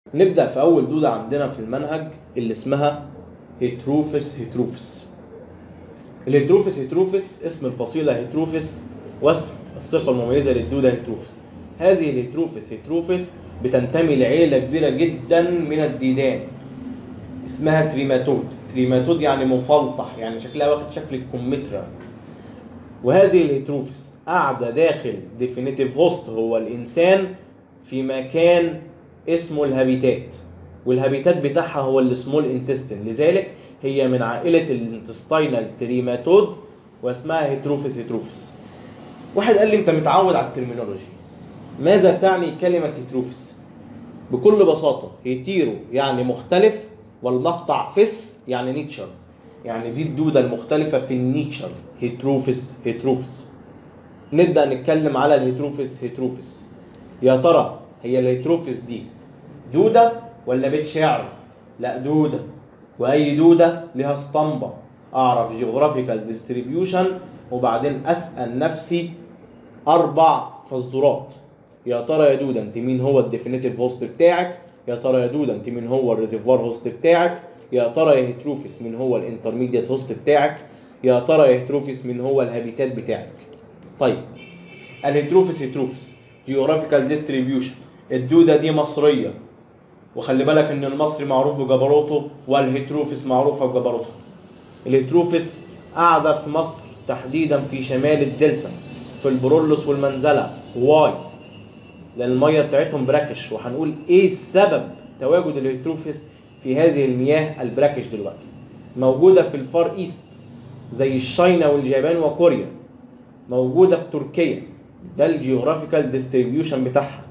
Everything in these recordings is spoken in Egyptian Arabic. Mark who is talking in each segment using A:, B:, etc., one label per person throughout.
A: نبدأ في أول دودة عندنا في المنهج اللي اسمها هيتروفس هيتروفس الهيتروفس هيتروفس اسم الفصيلة هيتروفس واسم الصفة المميزة للدودة هيتروفس هذه الهيتروفس هيتروفس بتنتمي لعيلة كبيرة جدا من الديدان اسمها تريماتود تريماتود يعني مفلطح يعني شكلها واخد شكل الكمثرى وهذه الهيتروفس قاعدة داخل ديفينيتيف هوست هو الإنسان في مكان اسمه الهابيتات والهابيتات بتاعها هو السمول انتستين لذلك هي من عائلة الانتستينال تريماتود واسمها هيتروفس هيتروفس واحد قال لي انت متعود على الترمينولوجي ماذا تعني كلمة هيتروفس بكل بساطة هيتيرو يعني مختلف والمقطع فس يعني نيتشر يعني دي الدودة المختلفة في النيتشر هيتروفس هيتروفس نبدأ نتكلم على الهيتروفس هيتروفس يا ترى هي الهيتروفس دي دودة ولا بيت شعر؟ لا دودة وأي دودة لها اسطمبة أعرف جيوغرافيكال ديستريبيوشن وبعدين أسأل نفسي أربع فزورات يا ترى يا دودة أنت مين هو الديفينيتيف هوست بتاعك؟ يا ترى يا دودة أنت مين هو الريزرفوار هوست بتاعك؟ يا ترى يا هيتروفس مين هو الانترميديت هوست بتاعك؟ يا ترى يا هيتروفس مين هو الهابيتات بتاعك؟ طيب الهيتروفس هيتروفس جيوغرافيكال ديستريبيوشن الدودة دي مصرية وخلي بالك ان المصري معروف بجبروته والهيتروفس معروفة بجبروتها الهيتروفس قاعدة في مصر تحديدا في شمال الدلتا في البرولوس والمنزلة واي لان المية بتاعتهم براكش وهنقول ايه السبب تواجد الهيتروفس في هذه المياه البراكش دلوقتي موجودة في الفار ايست زي الشاينا واليابان وكوريا موجودة في تركيا ده الجيوغرافيكال ديستريبيوشن بتاعها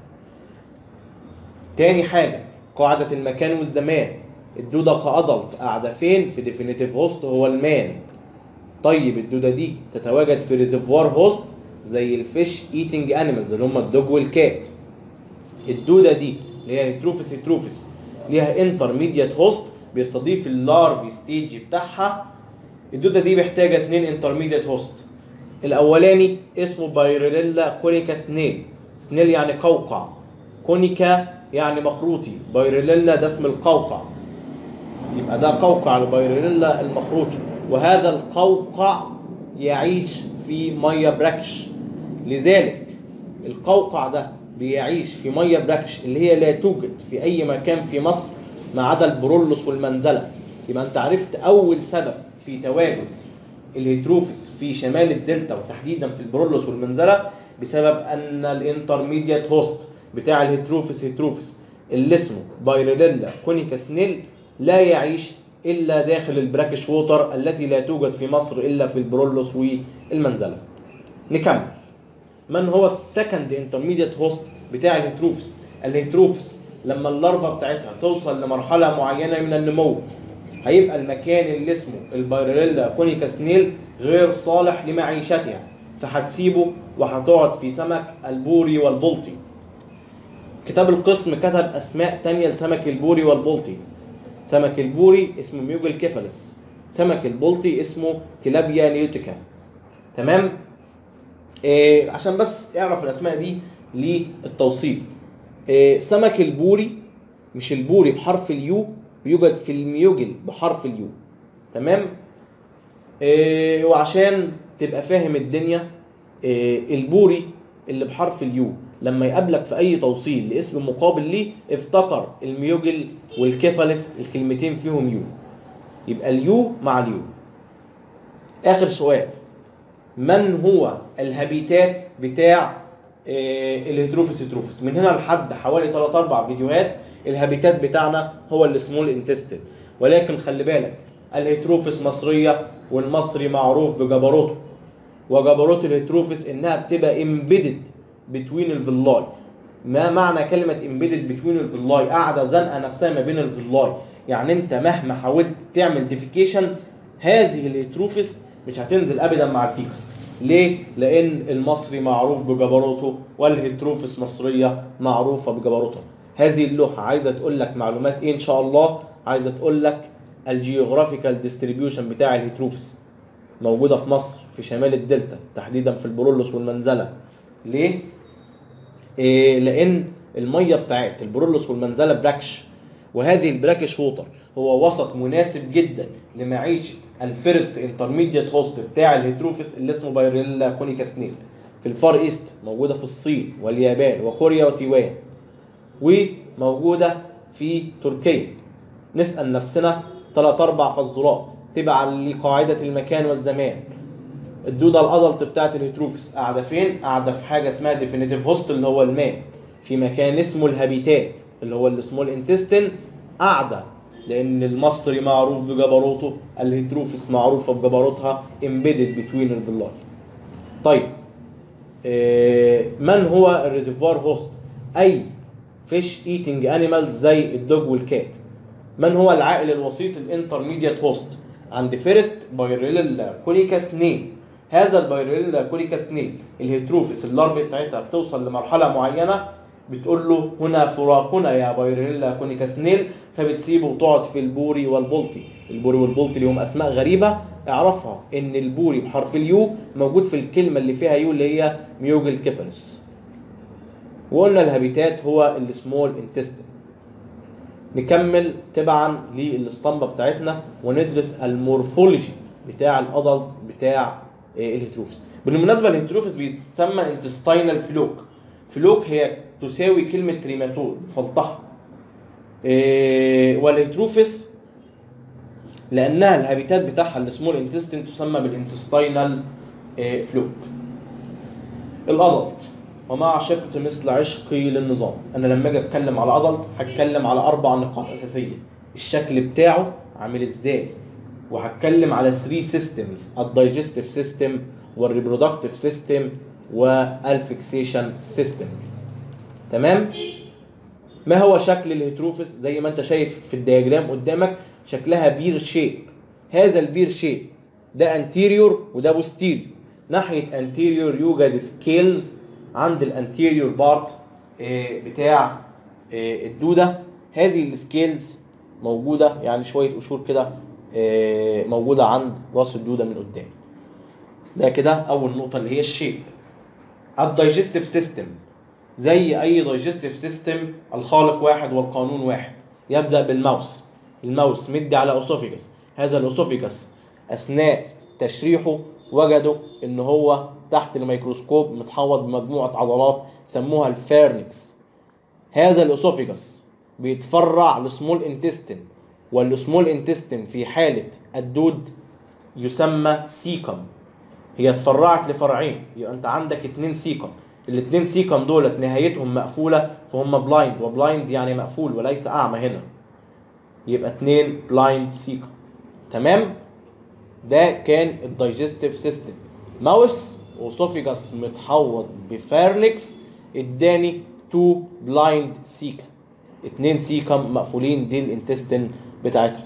A: تاني حاجة قاعدة المكان والزمان الدودة كأدلت قاعدة فين في ديفينيتيف هوست هو المان طيب الدودة دي تتواجد في ريزرفوار هوست زي الفيش ايتنج انيمالز اللي هم الدوج والكات الدودة دي اللي هي هيتروفس هيتروفس ليها انترميديت هوست بيستضيف اللارفي ستيج بتاعها الدودة دي محتاجة اتنين انترميديت هوست الاولاني اسمه بايريلا كونيكا سنيل سنيل يعني قوقع كونيكا يعني مخروطي بايريلا ده اسم القوقع يبقى ده قوقع البايريلا المخروطي وهذا القوقع يعيش في ميه براكش لذلك القوقع ده بيعيش في ميه براكش اللي هي لا توجد في اي مكان في مصر ما عدا البرولوس والمنزله يبقى انت عرفت اول سبب في تواجد الهيتروفس في شمال الدلتا وتحديدا في البرولوس والمنزله بسبب ان الانترميديت هوست بتاع الهيتروفس هيتروفس اللي اسمه بايريلا كونيكا سنيل لا يعيش الا داخل البراكش ووتر التي لا توجد في مصر الا في البرولوس والمنزله نكمل من هو السكند انترميديت هوست بتاع الهيتروفس الهيتروفس لما اللارفا بتاعتها توصل لمرحله معينه من النمو هيبقى المكان اللي اسمه البايريلا كونيكا سنيل غير صالح لمعيشتها فهتسيبه وهتقعد في سمك البوري والبلطي كتاب القسم كتب اسماء تانية لسمك البوري والبلطي سمك البوري اسمه ميوجل كيفالس سمك البلطي اسمه تيلابيا نيوتيكا تمام إيه عشان بس اعرف الاسماء دي للتوصيل إيه سمك البوري مش البوري بحرف اليو بيوجد في الميوجل بحرف اليو تمام إيه وعشان تبقى فاهم الدنيا إيه البوري اللي بحرف اليو لما يقابلك في اي توصيل لاسم مقابل ليه افتكر الميوجل والكيفالس الكلمتين فيهم يو يبقى اليو مع اليو اخر سؤال من هو الهابيتات بتاع إيه الهيتروفس هيتروفس من هنا لحد حوالي 3 4 فيديوهات الهابيتات بتاعنا هو السمول انتستين ولكن خلي بالك الهيتروفس مصريه والمصري معروف بجبروته وجبروت الهيتروفس انها بتبقى امبيدد بتوين الفيلاي ما معنى كلمة امبيدد بتوين الفيلاي قاعدة زنقة نفسها ما بين الفيلاي يعني انت مهما حاولت تعمل ديفيكيشن هذه الهيتروفس مش هتنزل ابدا مع الفيكس ليه؟ لان المصري معروف بجبروته والهيتروفس مصرية معروفة بجبروتها هذه اللوحة عايزة تقول لك معلومات ايه ان شاء الله عايزة تقول لك الجيوغرافيكال ديستريبيوشن بتاع الهيتروفس موجودة في مصر في شمال الدلتا تحديدا في البرولوس والمنزلة ليه؟ إيه لان الميه بتاعت البرولوس والمنزله براكش وهذه البراكش ووتر هو وسط مناسب جدا لمعيشه الفيرست انترميديت هوست بتاع الهيتروفيس اللي اسمه بايريلا كونيكا سنيل في الفار ايست موجوده في الصين واليابان وكوريا وتايوان وموجوده في تركيا نسال نفسنا ثلاث اربع فزورات تبعا لقاعده المكان والزمان الدوده الادلت بتاعت الهيتروفيس قاعده فين قاعده في حاجه اسمها ديفينيتيف هوست اللي هو الماء في مكان اسمه الهابيتات اللي هو السمول انتستين قاعده لان المصري معروف بجبروته الهيتروفيس معروفه بجبروتها embedded between الفيلاي طيب آه، من هو الريزرفوار هوست اي فيش ايتنج انيمالز زي الدوج والكات من هو العائل الوسيط الانترميديت هوست عند فيرست بايريلا كوليكا سنيل هذا البايريلا كوليكا سنيل الهيتروفيس اللارفي بتاعتها بتوصل لمرحله معينه بتقول له هنا فراقنا يا بايريلا كونيكا سنيل فبتسيبه وتقعد في البوري والبولتي البوري والبولتي ليهم اسماء غريبه اعرفها ان البوري بحرف اليو موجود في الكلمه اللي فيها يو اللي هي ميوجل كيفالس وقلنا الهابيتات هو السمول انتستين نكمل تبعا للاسطمبه بتاعتنا وندرس المورفولوجي بتاع الادلت بتاع آه، الهيتروفيس بالمناسبه الهيتروفيس بيتسمى انتستينال فلوك فلوك هي تساوي كلمه تريماتود فلطها آه، والهيتروفيس لانها الهابيتات بتاعها السمول انتستين تسمى بالانتستينال فلوك الادلت وما عشقت مثل عشقي للنظام انا لما اجي اتكلم على ادلت هتكلم على اربع نقاط اساسيه الشكل بتاعه عامل ازاي وهتكلم على 3 سيستمز الدايجستيف سيستم والريبرودكتيف سيستم والفيكسيشن سيستم تمام ما هو شكل الهيتروفيس زي ما انت شايف في الدياجرام قدامك شكلها بير شيب هذا البير شيب ده انتيريور وده بوستيريور ناحيه انتيريور يوجد سكيلز عند الانتيريور بارت بتاع آه، الدوده هذه السكيلز موجوده يعني شويه قشور كده آه، موجوده عند راس الدوده من قدام ده كده اول نقطه اللي هي الشيب الدايجستيف سيستم زي اي دايجستيف سيستم الخالق واحد والقانون واحد يبدا بالماوس الماوس مدي على اسوفيجس هذا الاسوفيجس اثناء تشريحه وجدوا ان هو تحت الميكروسكوب متحوط بمجموعه عضلات سموها الفيرنكس هذا الاسوفيجس بيتفرع لسمول انتستين والسمول انتستين في حاله الدود يسمى سيكم هي اتفرعت لفرعين يبقى انت عندك اتنين سيكم الاتنين سيكم دولت نهايتهم مقفوله فهم بلايند وبلايند يعني مقفول وليس اعمى هنا يبقى اتنين بلايند سيكم تمام ده كان الدايجستيف سيستم ماوس اوسوفيجاس متحوط بفارنكس اداني تو بلايند سيكا اتنين سيكم مقفولين دي الانتستين بتاعتها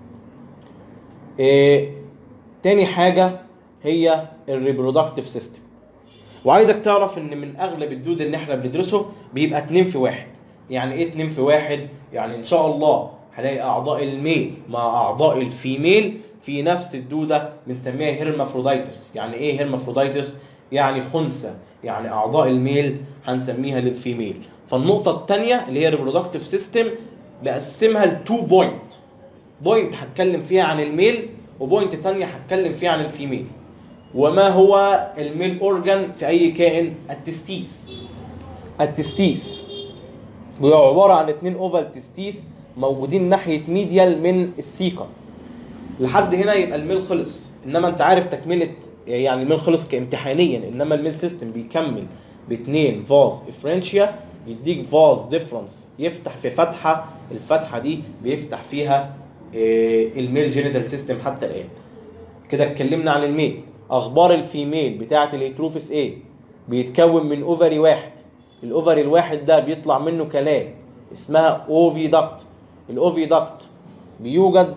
A: إيه تاني حاجة هي الريبرودكتيف سيستم وعايزك تعرف ان من اغلب الدود اللي احنا بندرسه بيبقى اتنين في واحد يعني ايه اتنين في واحد يعني ان شاء الله هلاقي اعضاء الميل مع اعضاء الفيميل في نفس الدودة بنسميها هيرمافروديتس يعني ايه هيرمافروديتس يعني خنثى يعني اعضاء الميل هنسميها للفيميل فالنقطة التانية اللي هي ريبرودكتيف سيستم بقسمها لتو بوينت بوينت هتكلم فيها عن الميل وبوينت تانية هتكلم فيها عن الفيميل وما هو الميل اورجان في اي كائن التستيس التستيس هو عبارة عن اتنين اوفال تستيس موجودين ناحية ميديال من السيكم لحد هنا يبقى الميل خلص انما انت عارف تكمله يعني الميل خلص كامتحانيا انما الميل سيستم بيكمل باثنين فاز افرنشيا يديك فاز ديفرنس يفتح في فتحه الفتحه دي بيفتح فيها آه، الميل جينيتال سيستم حتى الان كده اتكلمنا عن الميل اخبار الفيميل بتاعه الهيتروفيس ايه بيتكون من اوفري واحد الاوفري الواحد ده بيطلع منه كلام اسمها اوفي داكت الاوفي داكت بيوجد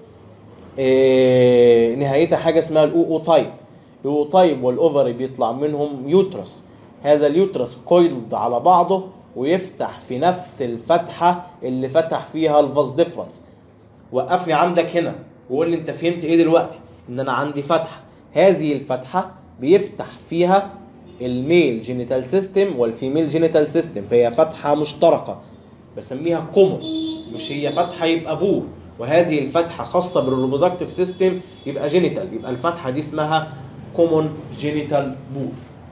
A: إيه، نهايتها حاجه اسمها الاو تايب الاو تايب والاوفري بيطلع منهم يوترس هذا اليوترس كويلد على بعضه ويفتح في نفس الفتحه اللي فتح فيها الفاز ديفرنس وقفني عندك هنا وقول لي انت فهمت ايه دلوقتي ان انا عندي فتحه هذه الفتحه بيفتح فيها الميل جينيتال سيستم والفيميل جينيتال سيستم فهي فتحه مشتركه بسميها كومون مش هي فتحه يبقى بور وهذه الفتحه خاصه بالريبرودكتيف سيستم يبقى جينيتال يبقى الفتحه دي اسمها كومون جينيتال بور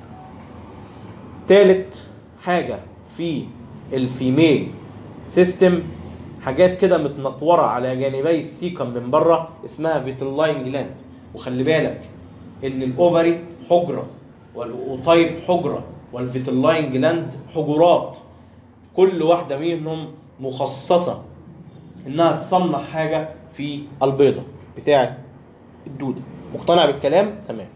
A: تالت حاجه في الفيميل سيستم حاجات كده متنطوره على جانبي السيكم من بره اسمها فيتلاين جلاند وخلي بالك ان الاوفري حجره والاوتايب حجره والفيتلاين جلاند حجرات كل واحده منهم مخصصه انها تصنع حاجه في البيضه بتاعه الدوده مقتنع بالكلام تمام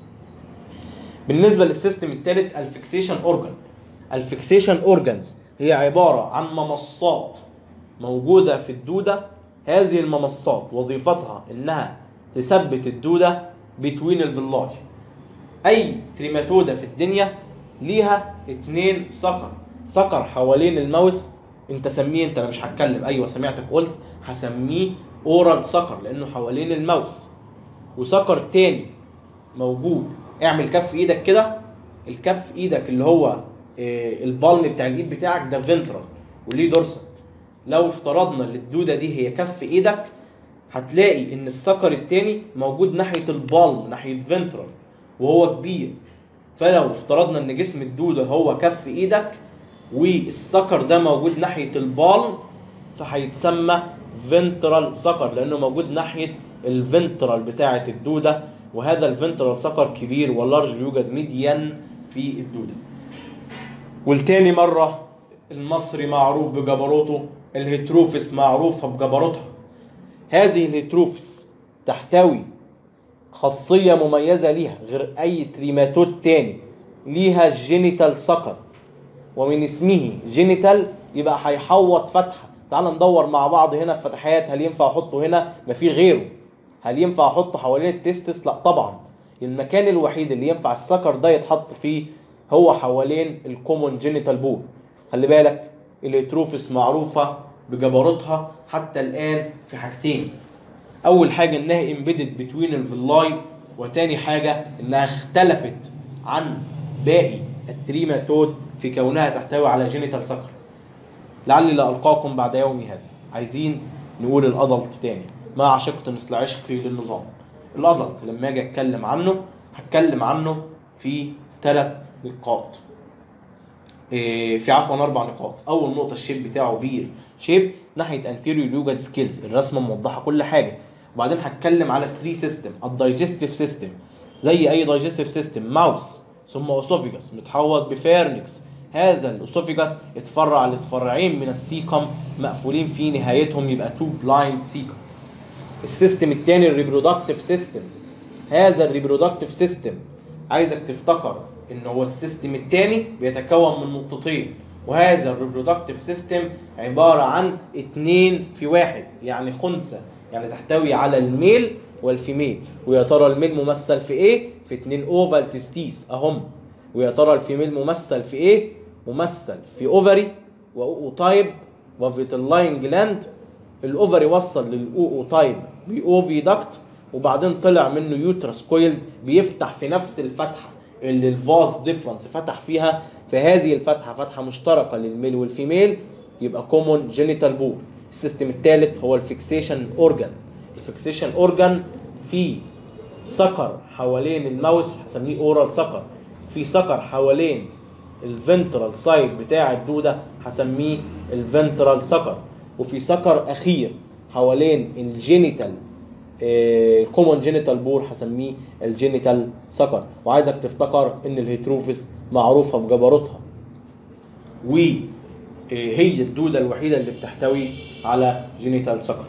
A: بالنسبه للسيستم الثالث الفيكسيشن اورجان الفيكسيشن اورجانز هي عباره عن ممصات موجوده في الدوده هذه الممصات وظيفتها انها تثبت الدوده بتوين الفيلاي اي تريماتوده في الدنيا ليها اتنين سكر سكر حوالين الماوس انت سميه انت انا مش هتكلم ايوه سمعتك قلت هسميه اورال سكر لانه حوالين الماوس وسكر تاني موجود اعمل كف ايدك كده الكف ايدك اللي هو آه، البالم بتاع الايد بتاعك ده فنترال وليه دورسال لو افترضنا ان الدوده دي هي كف ايدك هتلاقي ان السكر التاني موجود ناحيه البالم ناحيه فنترال وهو كبير فلو افترضنا ان جسم الدوده هو كف ايدك والسكر ده موجود ناحيه البالم فهيتسمى فنترال سكر لانه موجود ناحيه الفنترال بتاعه الدوده وهذا الفنترال سكر كبير واللارج يوجد ميديان في الدوده والتاني مره المصري معروف بجبروته الهيتروفس معروفه بجبروتها هذه الهيتروفس تحتوي خاصيه مميزه ليها غير اي تريماتود تاني ليها جينيتال سكر ومن اسمه جينيتال يبقى هيحوط فتحه تعال ندور مع بعض هنا في فتحات هل ينفع احطه هنا ما في غيره هل ينفع احطه حوالين التستس لا طبعا المكان الوحيد اللي ينفع السكر ده يتحط فيه هو حوالين الكومون جينيتال بول خلي بالك الهيتروفس معروفه بجبروتها حتى الان في حاجتين اول حاجه انها امبيدد بتوين الفيلاي وتاني حاجه انها اختلفت عن باقي التريماتود في كونها تحتوي على جينيتال سكر لعلي لا القاكم بعد يومي هذا عايزين نقول الادلت تاني ما عشقت مثل عشقي للنظام الادلت لما اجي اتكلم عنه هتكلم عنه في ثلاث نقاط إيه، في عفوا اربع نقاط اول نقطه الشيب بتاعه بير شيب ناحيه انتيريور يوجد سكيلز الرسمه موضحه كل حاجه وبعدين هتكلم على 3 سيستم الدايجستيف سيستم زي اي دايجستيف سيستم ماوس ثم اسوفيجاس متحوط بفيرنكس هذا الاسوفيجاس اتفرع لفرعين من السيكم مقفولين في نهايتهم يبقى تو بلايند سيكم السيستم الثاني الريبرودكتيف سيستم هذا الريبرودكتيف سيستم عايزك تفتكر ان هو السيستم الثاني بيتكون من نقطتين وهذا الريبرودكتيف سيستم عباره عن اتنين في واحد يعني خنثى يعني تحتوي على الميل والفيميل ويا ترى الميل ممثل في ايه في اتنين اوفال تستيس اهم ويا ترى الفيميل ممثل في ايه ممثل في اوفري واوتايب وفيتلاين جلاند الاوفري وصل للاوتايب باوفي داكت وبعدين طلع منه يوترس كويلد بيفتح في نفس الفتحه اللي الفاز ديفرنس فتح فيها فهذه الفتحه فتحه مشتركه للميل والفيميل يبقى كومون جينيتال بور السيستم الثالث هو الفيكسيشن اورجان الفيكسيشن اورجان في سكر حوالين الماوس هنسميه اورال سكر في سكر حوالين الفنترال سايد بتاع الدوده هسميه الفنترال سكر وفي سكر اخير حوالين الجينيتال الكومون جينيتال بور هسميه الجينيتال سكر وعايزك تفتكر ان الهيتروفس معروفه بجبروتها وهي الدوده الوحيده اللي بتحتوي على جينيتال سكر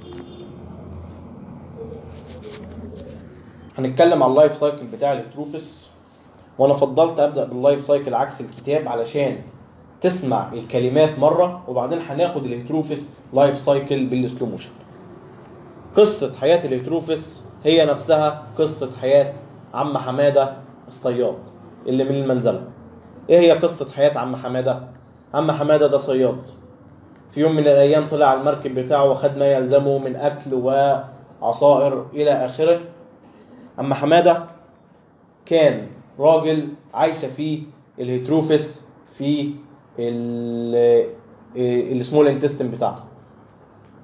A: هنتكلم على اللايف سايكل بتاع الهيتروفس وانا فضلت ابدا باللايف سايكل عكس الكتاب علشان تسمع الكلمات مره وبعدين هناخد الهيتروفس لايف سايكل بالسلو موشن قصة حياة الهيتروفس هي نفسها قصة حياة عم حمادة الصياد اللي من المنزلة ايه هي قصة حياة عم حمادة؟ عم حمادة ده صياد في يوم من الايام طلع على المركب بتاعه وخد ما يلزمه من اكل وعصائر الى اخره عم حمادة كان راجل عايشة فيه الهيتروفس في السمول انتستين بتاعته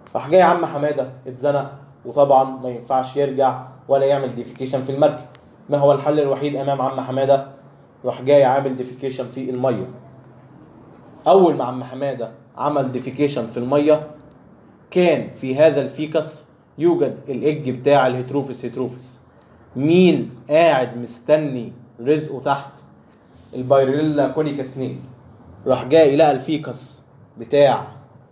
A: راح جاي عم حماده اتزنق وطبعا ما ينفعش يرجع ولا يعمل ديفيكيشن في المركب ما هو الحل الوحيد امام عم حماده راح جاي عامل ديفيكيشن في الميه اول ما عم حماده عمل ديفيكيشن في الميه كان في هذا الفيكس يوجد الاج بتاع الهيتروفيس هيتروفيس مين قاعد مستني رزقه تحت البايريلا كونيكا سنيل راح جاي لقى الفيكس بتاع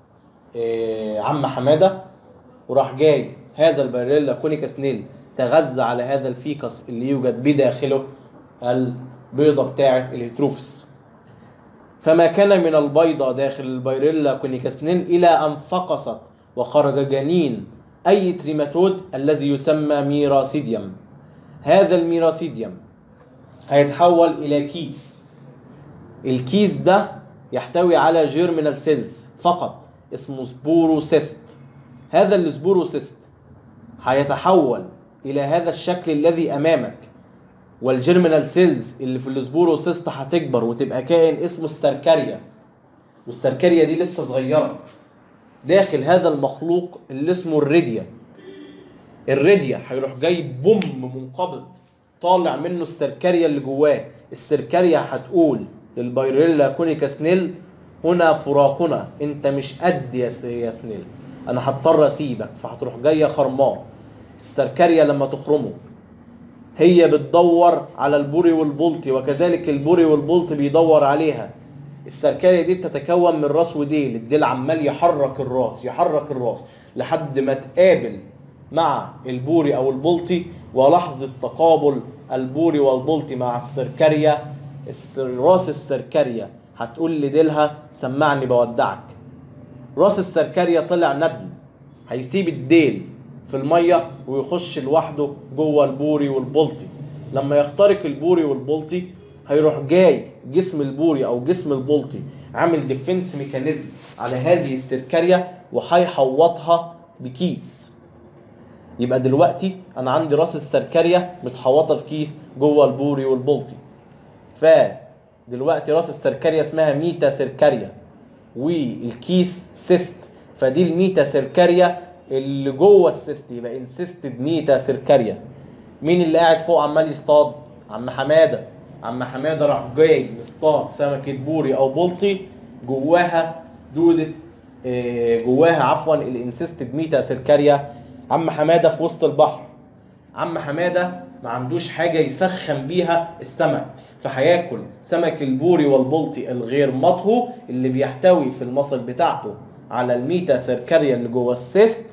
A: آه، عم حماده وراح جاي هذا البايريلا كونيكا سنيل تغذى على هذا الفيكس اللي يوجد بداخله البيضه بتاعه الهيتروفيس فما كان من البيضة داخل البيريلا كونيكاسنين إلى أن فقست وخرج جنين أي تريماتود الذي يسمى ميراسيديوم هذا الميراسيديوم هيتحول إلى كيس الكيس ده يحتوي على جيرمينال سيلز فقط اسمه سبوروسيست هذا السبوروسيست هيتحول إلى هذا الشكل الذي أمامك والجيرمينال سيلز اللي في السبوروسيست هتكبر وتبقى كائن اسمه السركاريا والسركاريا دي لسه صغيره داخل هذا المخلوق اللي اسمه الريديا الريديا هيروح جاي بوم منقبض طالع منه السركاريا اللي جواه السركاريا هتقول للبايريلا كونيكا سنيل هنا فراقنا انت مش قد يا س- يا سنيل انا هضطر اسيبك فهتروح جايه خرماه السركاريا لما تخرمه هي بتدور على البوري والبلطي وكذلك البوري والبلطي بيدور عليها السركارية دي بتتكون من راس وديل الديل عمال يحرك الراس يحرك الراس لحد ما تقابل مع البوري او البلطي ولحظة تقابل البوري والبلطي مع السركارية الس- راس السركارية هتقول لديلها سمعني بودعك راس السركارية طلع نبل هيسيب الديل في المية ويخش لوحده جوه البوري والبلطي لما يخترق البوري والبلطي هيروح جاي جسم البوري او جسم البلطي عامل ديفنس ميكانيزم على هذه السركارية وهيحوطها بكيس يبقى دلوقتي انا عندي راس السركارية متحوطة في كيس جوه البوري والبلطي ف دلوقتي راس السركارية اسمها ميتا سركاريا والكيس سيست فدي الميتا سركاريا اللي جوه السيست يبقى انسيستد ميتا سركاريا مين اللي قاعد فوق عمال يصطاد عم حماده عم حماده راح جاي مصطاد سمكه بوري او بلطي جواها دوده آه، جواها عفوا الانسيستد ميتا سركاريا عم حماده في وسط البحر عم حماده ما عندوش حاجه يسخن بيها السمك فهياكل سمك البوري والبلطي الغير مطهو اللي بيحتوي في المصل بتاعته على الميتا سيركاريا اللي جوه السيست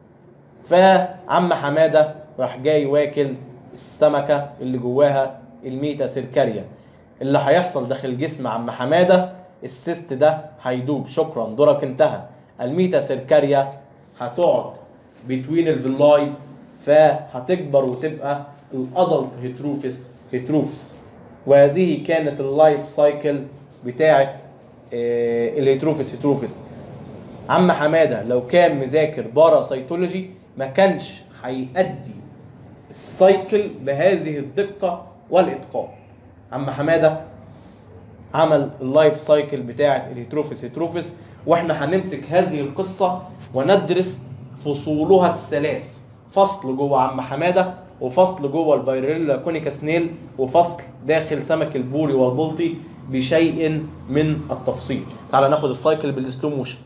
A: فعم حماده راح جاي واكل السمكه اللي جواها الميتا سيركاريا اللي هيحصل داخل جسم عم حماده السيست ده هيدوب شكرا دورك انتهى الميتا سيركاريا هتقعد بتوين الفيلاي فهتكبر وتبقى الادلت هيتروفيس هيتروفيس وهذه كانت اللايف سايكل بتاعه آه، الهيتروفيس هيتروفيس عم حماده لو كان مذاكر باراسيتولوجي ما كانش هيأدي السايكل بهذه الدقه والاتقان عم حماده عمل اللايف سايكل بتاعه الهيتروفيس هيتروفيس واحنا هنمسك هذه القصه وندرس فصولها الثلاث فصل جوه عم حماده وفصل جوه البايريلا كونيكا سنيل وفصل داخل سمك البوري والبلطي بشيء من التفصيل تعال ناخد السايكل بالسلو موشن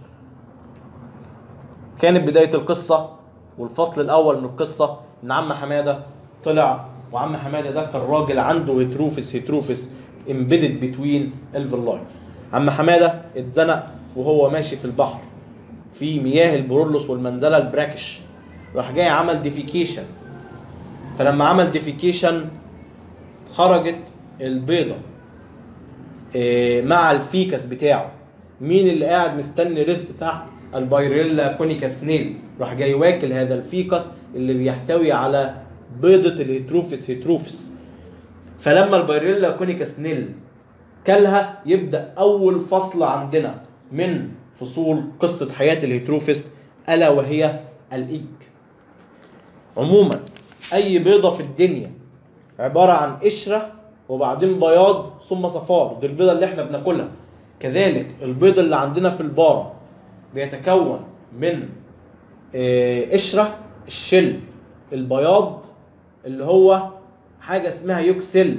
A: كانت بدايه القصه والفصل الاول من القصه ان عم حماده طلع وعم حماده ده كان راجل عنده هيتروفيس هيتروفيس امبيدد بتوين الفيلاي عم حماده اتزنق وهو ماشي في البحر في مياه البرولوس والمنزله البراكش راح جاي عمل ديفيكيشن فلما عمل ديفيكيشن خرجت البيضه إيه، مع الفيكس بتاعه مين اللي قاعد مستني رزق تحت البايريلا كونيكا سنيل راح جاي واكل هذا الفيكس اللي بيحتوي على بيضة الهيتروفيس هيتروفيس فلما البايريلا كونيكا سنيل كلها يبدأ أول فصل عندنا من فصول قصة حياة الهيتروفيس ألا وهي الإيج عموما أي بيضة في الدنيا عبارة عن قشرة وبعدين بياض ثم صفار دي البيضة اللي احنا بناكلها كذلك البيض اللي عندنا في البارة بيتكون من آه، قشره الشل البياض اللي هو حاجه اسمها يوكسل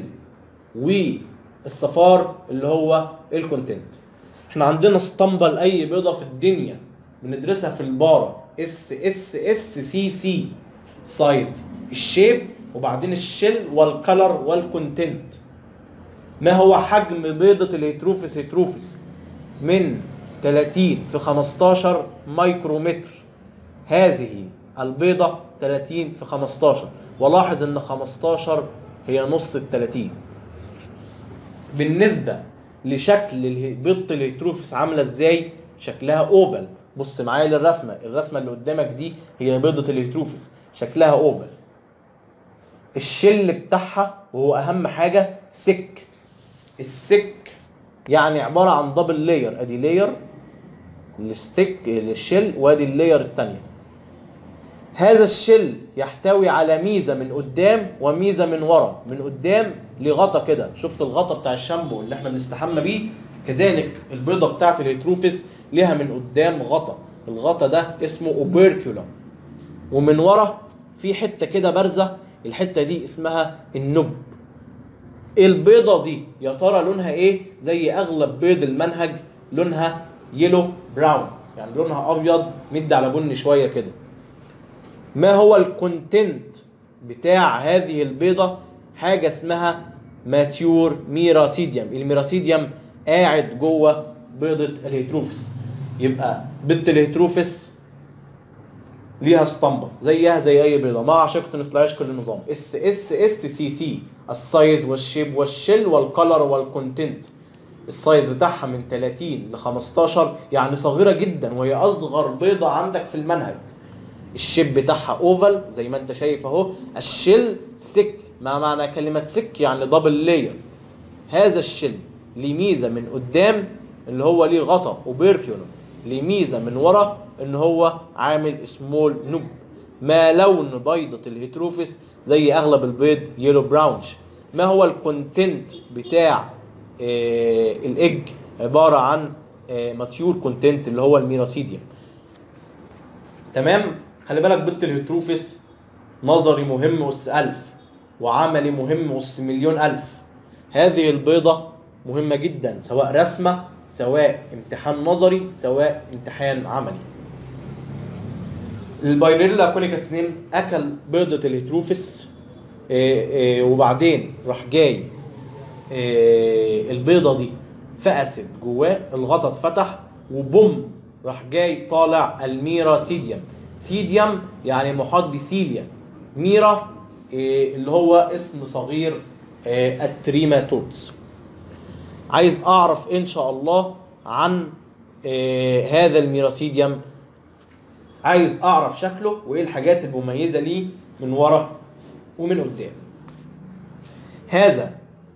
A: والصفار اللي هو الكونتنت احنا عندنا اسطمبه لاي بيضه في الدنيا بندرسها في البارة اس اس اس سي سي سايز الشيب وبعدين الشل والكلر والكونتنت ما هو حجم بيضة الهيتروفيس هيتروفيس من 30 في 15 مايكرومتر هذه البيضة 30 في 15 ولاحظ ان 15 هي نص ال 30 بالنسبة لشكل اله- بيضة الهيتروفيس عاملة ازاي شكلها اوفل بص معايا للرسمة الرسمة اللي قدامك دي هي بيضة الهيتروفيس شكلها اوفل الشل بتاعها وهو اهم حاجة سك السك يعني عبارة عن دبل لاير ادي لاير للسك للشل وادي اللاير التانية هذا الشل يحتوي على ميزة من قدام وميزة من ورا من قدام لغطا كده شفت الغطا بتاع الشامبو اللي احنا بنستحمى بيه كذلك البيضة بتاعت الهيتروفيس ليها من قدام غطا الغطا ده اسمه اوبركيولم ومن ورا في حتة كده بارزة الحتة دي اسمها النب البيضة دي يا ترى لونها ايه زي اغلب بيض المنهج لونها يلو براون يعني لونها ابيض مد على بني شوية كده ما هو الكونتنت بتاع هذه البيضة حاجة اسمها ماتيور ميراسيديوم الميراسيديوم قاعد جوه بيضة الهيتروفيس يبقى بيضة الهيتروفيس ليها اسطمبة زيها زي اي بيضة مع شقة نسلاش كل نظام اس اس اس سي سي السايز والشيب والشل والكلر والكونتنت السايز بتاعها من 30 ل 15 يعني صغيرة جدا وهي اصغر بيضة عندك في المنهج الشيب بتاعها اوفال زي ما انت شايف اهو الشل سك ما معنى كلمة سك يعني دبل لاير هذا الشل ليه ميزة من قدام اللي هو ليه غطا اوبركيولم ليه ميزة من ورا ان هو عامل سمول نوب ما لون بيضة الهيتروفيس زي اغلب البيض يلو براونش ما هو الكونتنت بتاع آه الايج عبارة عن آه ماتيور كونتنت اللي هو الميراسيديوم تمام خلي بالك بنت الهيتروفيس نظري مهم أس ألف وعملي مهم أس مليون ألف هذه البيضة مهمة جدا سواء رسمة سواء امتحان نظري سواء امتحان عملي البايريلا كونيكا سنين أكل بيضة الهيتروفيس إيه إيه وبعدين راح جاي إيه البيضة دي فقست جواه الغطا اتفتح وبوم راح جاي طالع الميرا سيديوم سيديوم يعني محاط بسيليا ميرا إيه اللي هو اسم صغير إيه التريماتودز عايز اعرف ان شاء الله عن إيه هذا الميراسيديوم عايز اعرف شكله وايه الحاجات المميزه ليه من ورا ومن قدام هذا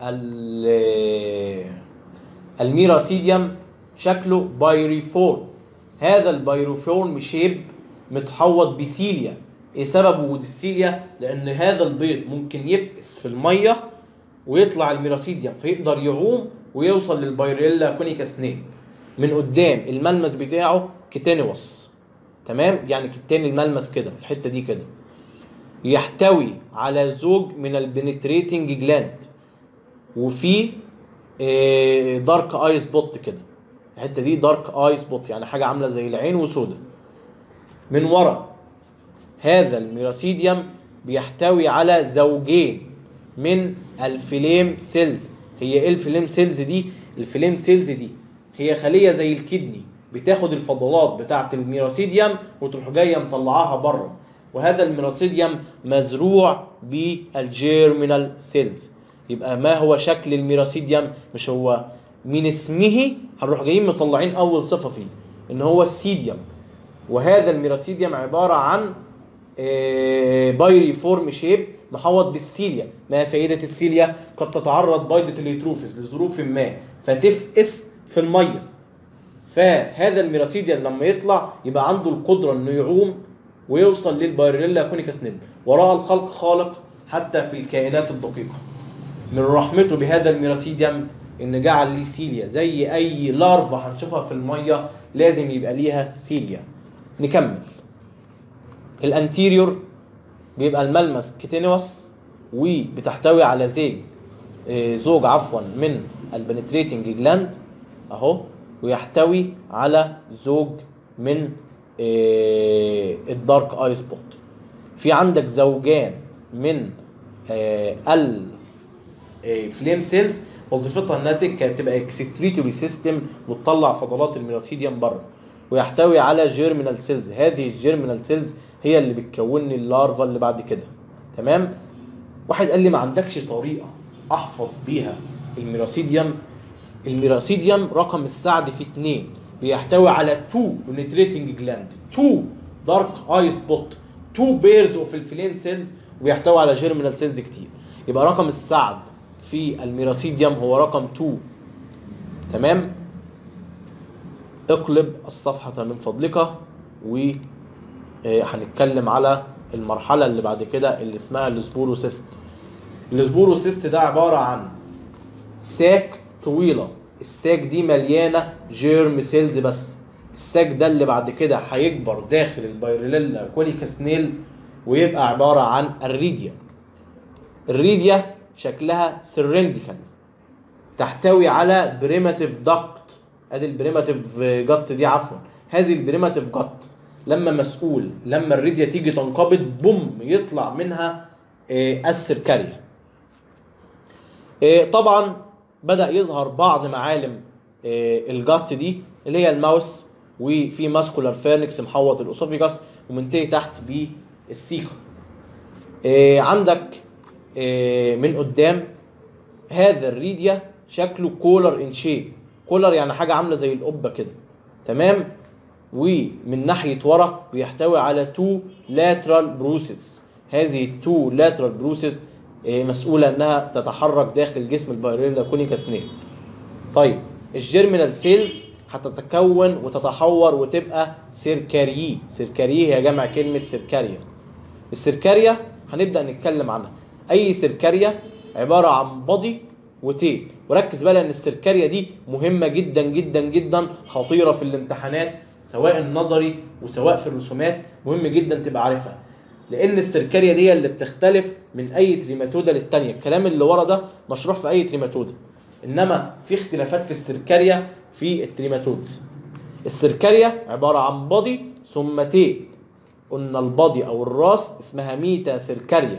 A: ال- الميراسيديوم شكله بايريفورم هذا البايروفورم شيب متحوط بسيليا ايه سبب وجود السيليا لان هذا البيض ممكن يفقس في الميه ويطلع الميراسيديوم فيقدر يعوم ويوصل للبايريلا كونيكا سنين من قدام الملمس بتاعه كيتانيوس تمام يعني كتاني الملمس كده الحته دي كده يحتوي على زوج من البنتريتنج جلاند وفي دارك اي سبوت كده الحته دي دارك اي سبوت يعني حاجه عامله زي العين وسودة من ورا هذا الميراسيديوم بيحتوي على زوجين من الفليم سيلز هي ايه الفليم سيلز دي الفليم سيلز دي هي خليه زي الكدني بتاخد الفضلات بتاعه الميراسيديوم وتروح جايه مطلعاها بره وهذا الميراسيديوم مزروع بالجيرمينال سيلز يبقى ما هو شكل الميراسيديوم مش هو من اسمه هنروح جايين مطلعين اول صفه فيه ان هو السيديوم وهذا الميراسيديوم عباره عن بايري فورم شيب محوط بالسيليا ما فائده السيليا قد تتعرض بيضه الهيتروفيس لظروف ما فتفقس في الميه فهذا الميراسيديوم لما يطلع يبقى عنده القدره انه يعوم ويوصل للبايريلا كونيكاس نيم وراء الخلق خالق حتى في الكائنات الدقيقه من رحمته بهذا الميراسيديوم ان جعل ليه سيليا زي اي لارفا هنشوفها في الميه لازم يبقى ليها سيليا نكمل الانتيريور بيبقى الملمس كيتينوس وبتحتوي على زيج آه، زوج عفوا من البنتريتنج جلاند اهو ويحتوي على زوج من آه، الدارك اي سبوت في عندك زوجان من آه، ال فليم سيلز وظيفتها انها تك- تبقى اكستريتوري سيستم وتطلع فضلات الميوسيديوم بره ويحتوي على جيرمينال سيلز هذه الجيرمينال سيلز هي اللي بتكون لي اللارفا اللي بعد كده تمام واحد قال لي ما عندكش طريقه احفظ بيها الميراسيديوم الميراسيديوم رقم السعد في اتنين بيحتوي على 2 بنتريتنج جلاند 2 دارك اي سبوت 2 بيرز اوف الفلين سيلز وبيحتوي على جيرمينال سيلز كتير يبقى رقم السعد في الميراسيديوم هو رقم 2 تمام اقلب الصفحة من فضلك و آه، هنتكلم على المرحلة اللي بعد كده اللي اسمها السبوروسيست السبوروسيست ده عبارة عن ساك طويلة الساك دي مليانة جيرم سيلز بس الساك ده اللي بعد كده هيكبر داخل البايريليلا كوليكا سنيل ويبقى عبارة عن الريديا الريديا شكلها سرنديكال تحتوي على بريماتيف داكت ادي البريماتيف جت دي عفوا هذه البريماتيف جت لما مسؤول لما الريديا تيجي تنقبض بوم يطلع منها آه، السركاريا آه، طبعا بدا يظهر بعض معالم آه، الجت دي اللي هي الماوس وفي ماسكولار فيرنكس محوط الاسوفيجاس ومنتهي تحت بالسيكا آه، عندك آه، من قدام هذا الريديا شكله كولر ان شيب كولر يعني حاجه عامله زي القبه كده تمام ومن ناحيه ورا بيحتوي على تو لاترال بروسيس هذه التو لاترال بروسيس مسؤوله انها تتحرك داخل جسم البايريلا كونيكا سنيل طيب الجيرمينال سيلز هتتكون وتتحور وتبقى سيركاريي سيركاريي هي جمع كلمه سيركاريا السيركاريا هنبدا نتكلم عنها اي سيركاريا عباره عن بادي وتيل وركز بقى لان السيركاريا دي مهمه جدا جدا جدا خطيره في الامتحانات سواء النظري وسواء في الرسومات مهم جدا تبقى عارفها لان السيركاريا دي اللي بتختلف من اي تريماتودا للتانية الكلام اللي ورا ده مشروح في اي تريماتودا انما في اختلافات في السيركاريا في التريماتودز السيركاريا عباره عن بادي ثم تيل قلنا البادي او الراس اسمها ميتا سيركاريا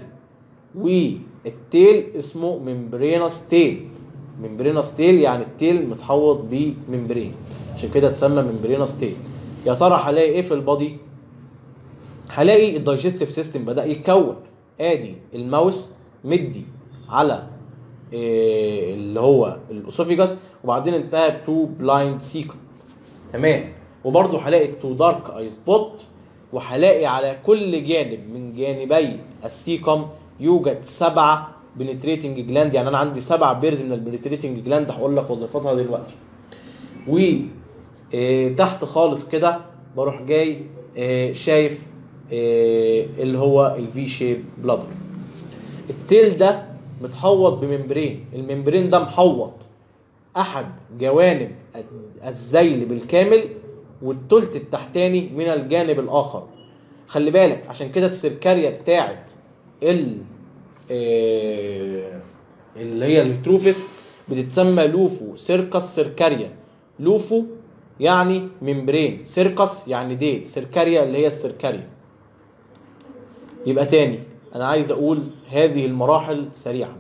A: والتيل اسمه ممبرينس تيل ممبرينس تيل يعني التيل متحوط بممبرين عشان كده اتسمى ممبرينس تيل يا ترى هلاقي ايه في البادي هلاقي الدايجستيف سيستم بدا يتكون ادي الماوس مدي على إيه اللي هو الاسوفيجاس وبعدين انتهى بتو بلايند سيكا تمام وبرضه هلاقي تو دارك اي سبوت وهلاقي على كل جانب من جانبي السيكم يوجد سبعة بنتريتنج جلاند يعني انا عندي سبع بيرز من البنتريتنج جلاند هقول لك وظيفتها دلوقتي و آه، تحت خالص كده بروح جاي آه، شايف آه، اللي هو الفي شيب بلادر التيل ده متحوط بممبرين الممبرين ده محوط احد جوانب الذيل بالكامل والتلت التحتاني من الجانب الاخر خلي بالك عشان كده السركاريا بتاعت ال آه، اللي هي الهيتروفيس بتتسمى لوفو سيركس سيركاريا لوفو يعني ممبرين سيركس يعني ديل سيركاريا اللي هي السيركاريا يبقى تاني انا عايز اقول هذه المراحل سريعا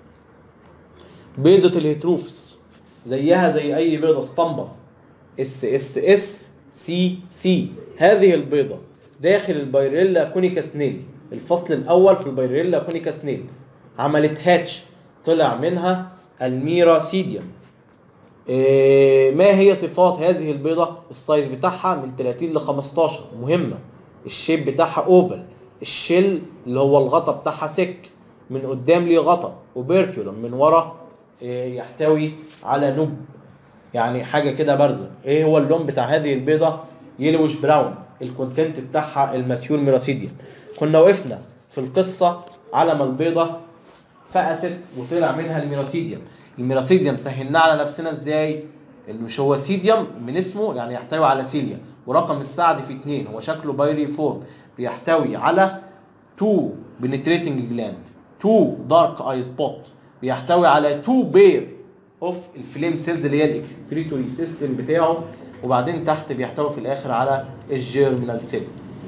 A: بيضة الهيتروفيس زيها زي اي بيضة اسطمبة اس اس اس سي سي هذه البيضة داخل البايريلا كونيكا سنيل الفصل الاول في البايريلا كونيكا سنيل عملت هاتش طلع منها الميراسيديوم إيه ما هي صفات هذه البيضة السايز بتاعها من 30 ل 15 مهمة الشيب بتاعها اوفل الشيل اللي هو الغطا بتاعها سك من قدام ليه غطا وبيركيولم من ورا إيه يحتوي على نب يعني حاجه كده بارزه ايه هو اللون بتاع هذه البيضه يلوش براون الكونتنت بتاعها الماتيور ميراسيديوم كنا وقفنا في القصه على ما البيضه فقست وطلع منها الميراسيديوم الميراسيديوم سهلناه على نفسنا ازاي اللي مش هو سيديوم من اسمه يعني يحتوي على سيليا ورقم السعد في اتنين هو شكله بايري فورم بيحتوي على تو بنتريتنج جلاند تو دارك اي سبوت بيحتوي على تو بير اوف الفليم سيلز اللي هي الاكسكريتوري سيستم بتاعه وبعدين تحت بيحتوي في الاخر على الجيرمينال سيل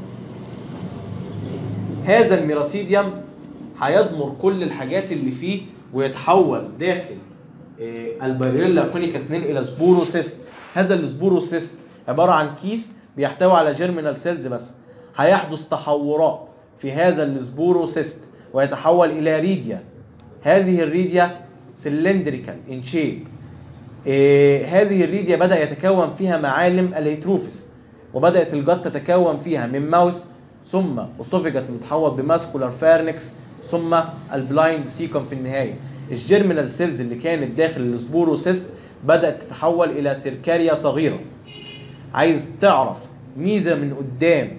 A: هذا الميراسيديوم هيضمر كل الحاجات اللي فيه ويتحول داخل آه، الباريلا كونيكاس نيل الى سبوروسيست هذا السبوروسيست عباره عن كيس بيحتوي على جيرمينال سيلز بس هيحدث تحورات في هذا السبوروسيست ويتحول الى ريديا هذه الريديا سلندريكال ان شيب هذه الريديا بدا يتكون فيها معالم الهيتروفيس وبدات الجت تتكون فيها من ماوس ثم اسوفيجاس متحوط بماسكولار فارنكس ثم البلايند سيكم في النهايه الجيرمينال سيلز اللي كانت داخل السبوروسيست بدات تتحول الى سيركاريا صغيره عايز تعرف ميزه من قدام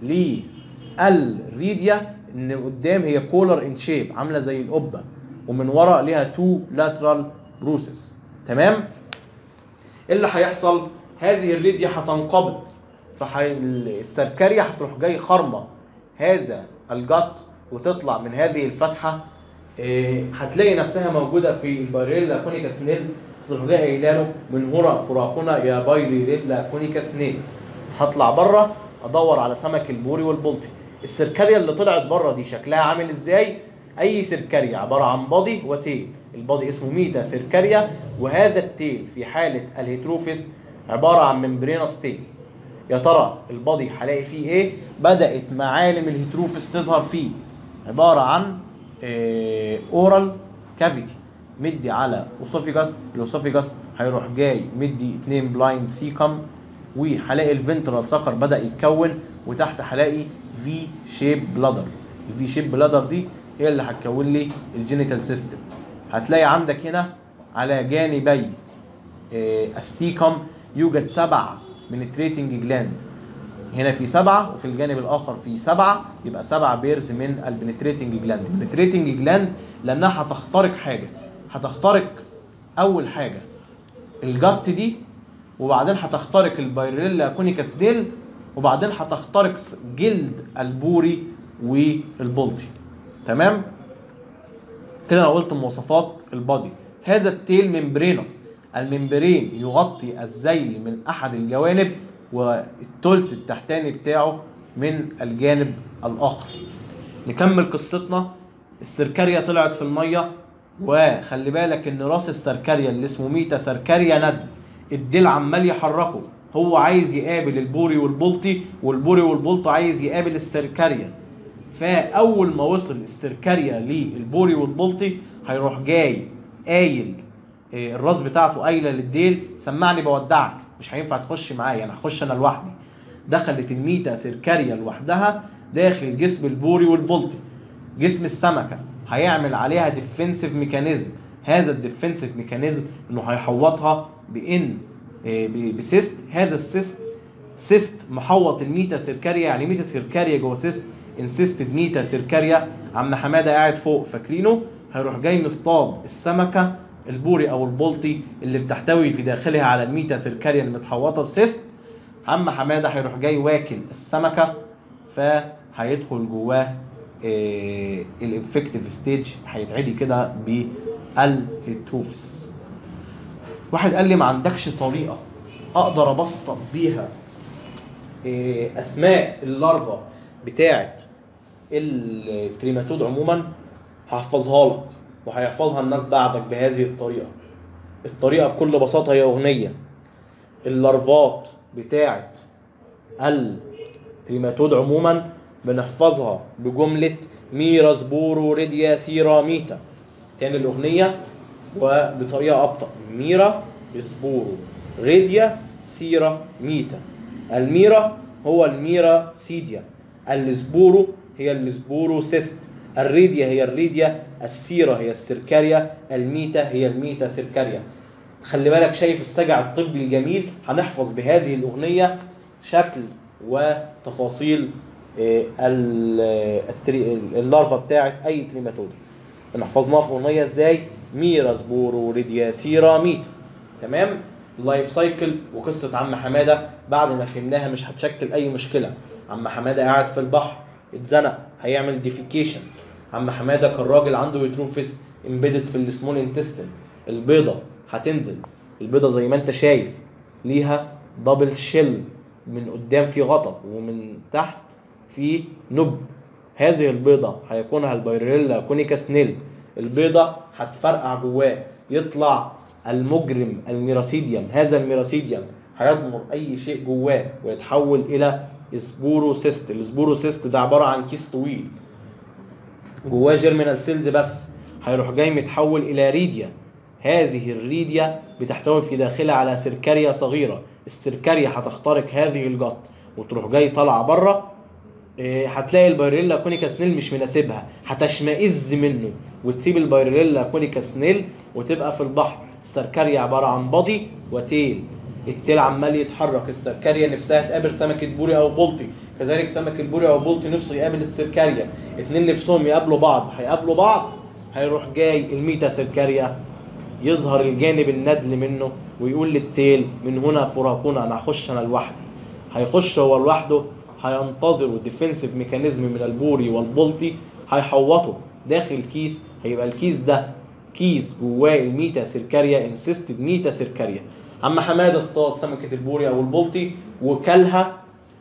A: للريديا ان قدام هي كولر ان شيب عامله زي القبه ومن ورا ليها تو لاترال بروسس تمام ايه اللي هيحصل هذه الريديا هتنقبض فالسركاريا هتروح جاي خرمه هذا الجت وتطلع من هذه الفتحه إيه، هتلاقي نفسها موجوده في الباريلا كونيكا سنيل تروح جاي قايله له من هنا فراقنا يا بايريلا كونيكا سنيل هطلع بره ادور على سمك البوري والبلطي السركاريا اللي طلعت بره دي شكلها عامل ازاي اي سركاريا عباره عن بادي وتيل البادي اسمه ميتا سركاريا وهذا التيل في حاله الهيتروفيس عباره عن ممبرينس تيل يا ترى البادي هلاقي فيه ايه بدات معالم الهيتروفيس تظهر فيه عباره عن اورال كافيتي مدي على اوسوفيجاس الاوسوفيجاس هيروح جاي مدي اتنين بلايند سيكم وهلاقي الفنترال سكر بدا يتكون وتحت هلاقي في شيب بلادر الفي شيب بلادر دي هي اللي هتكون لي الجينيتال سيستم هتلاقي عندك هنا على جانبي آه، السيكم يوجد سبع بنتريتنج جلاند هنا في سبعة وفي الجانب الآخر في سبعة يبقى سبع بيرز من البنتريتنج جلاند البنتريتنج جلاند لأنها هتخترق حاجة هتخترق أول حاجة الجت دي وبعدين هتخترق البايريلا كونيكاس ديل وبعدين هتخترق س- جلد البوري والبلطي تمام كده انا قلت مواصفات البادي هذا التيل ممبرينس الممبرين يغطي الذيل من احد الجوانب والتلت التحتاني بتاعه من الجانب الاخر نكمل قصتنا السركاريا طلعت في الميه وخلي بالك ان راس السركاريا اللي اسمه ميتا سركاريا ند الديل عمال يحركه هو عايز يقابل البوري والبلطي والبوري والبلطي عايز يقابل السركاريا فاول ما وصل السركاريا للبوري والبلطي هيروح جاي قايل إيه، الراس بتاعته قايله للديل سمعني بودعك مش هينفع تخش معايا انا هخش انا لوحدي دخلت الميتا سيركاريا لوحدها داخل جسم البوري والبلطي جسم السمكه هيعمل عليها ديفنسيف ميكانيزم هذا الديفنسيف ميكانيزم انه هيحوطها بان إيه، ب- بسيست هذا السيست سيست محوط الميتا سيركاريا يعني ميتا سيركاريا جوه سيست انسيستد ميتا سيركاريا عم حماده قاعد فوق فاكرينه هيروح جاي مصطاد السمكه البوري او البلطي اللي بتحتوي في داخلها على الميتا سيركاريا المتحوطه بسيست عم حماده هيروح جاي واكل السمكه فهيدخل جواه الانفكتيف ستيج هيتعدي كده بالهيتروفس واحد قال لي ما عندكش طريقه اقدر ابسط بيها إيه، اسماء اللارفا بتاعه التريماتود عموما هحفظها لك وهيحفظها الناس بعدك بهذه الطريقه الطريقه بكل بساطه هي اغنيه اللارفات بتاعه التريماتود عموما بنحفظها بجمله ميراس بورو ريديا سيرا ميتا تاني الاغنيه وبطريقه ابطا ميرا سبورو ريديا سيرا ميتا الميرا هو الميرا سيديا السبورو هي السبورو سيست الريديا هي الريديا السيرا هي السيركاريا الميتا هي الميتا سيركاريا خلي بالك شايف السجع الطبي الجميل هنحفظ بهذه الأغنية شكل وتفاصيل آه، ال- التري- اللارفا بتاعت أي تريماتود احنا حفظناها في أغنية ازاي ميرا سبورو ريديا سيرا ميتا تمام اللايف سايكل وقصه عم حماده بعد ما فهمناها مش هتشكل اي مشكله عم حماده قاعد في البحر اتزنق هيعمل ديفيكيشن عم حماده كان راجل عنده يوتروفيس امبيدد في السمول انتستين البيضه هتنزل البيضه زي ما انت شايف ليها دبل شيل من قدام في غطا ومن تحت في نب هذه البيضة هيكونها البيريلا كونيكا سنيل البيضة هتفرقع جواه يطلع المجرم الميراسيديوم هذا الميراسيديوم هيضمر اي شيء جواه ويتحول الى سبوروسيست السبوروسيست ده عبارة عن كيس طويل جواه جيرمينال سيلز بس هيروح جاي متحول الى ريديا هذه الريديا بتحتوي في داخلها على سركاريا صغيرة السركاريا هتخترق هذه الجط وتروح جاي طالعة بره إيه، هتلاقي البايريلا كونيكا سنيل مش مناسبها هتشمئز منه وتسيب البايريلا كونيكا سنيل وتبقى في البحر السركاريا عبارة عن بادي وتيل التيل عمال يتحرك السركاريا نفسها تقابل سمكة بوري او بولتي كذلك سمك البوري او بولتي نفسه يقابل السركاريا اتنين نفسهم يقابلوا بعض هيقابلوا بعض هيروح جاي الميتا سركاريا يظهر الجانب الندل منه ويقول للتيل من هنا فراقنا انا هخش انا لوحدي هيخش هو لوحده هينتظروا ديفنسيف ميكانيزم من البوري والبولتي هيحوطه داخل كيس هيبقى الكيس ده كيس جواه الميتا سيركاريا انسيستد ميتا سيركاريا اما حماده اصطاد سمكه البوري او البولتي وكلها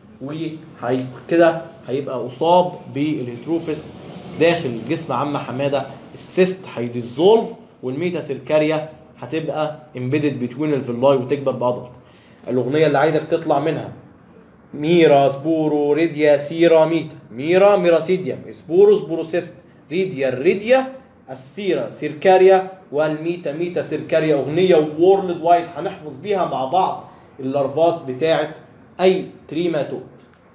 A: وكده هيبقى اصاب بالهيتروفيس داخل جسم عم حماده السيست هيديزولف والميتا سيركاريا هتبقى امبيدد بتوين الفيلاي وتكبر بادلت الاغنيه اللي عايزك تطلع منها ميرا سبورو ريديا سيرا ميتا ميرا ميراسيديوم سبورو سبوروسيست ريديا الريديا السيرا سيركاريا والميتا ميتا سيركاريا اغنيه وورلد وايد هنحفظ بيها مع بعض اللارفات بتاعه اي تريماتود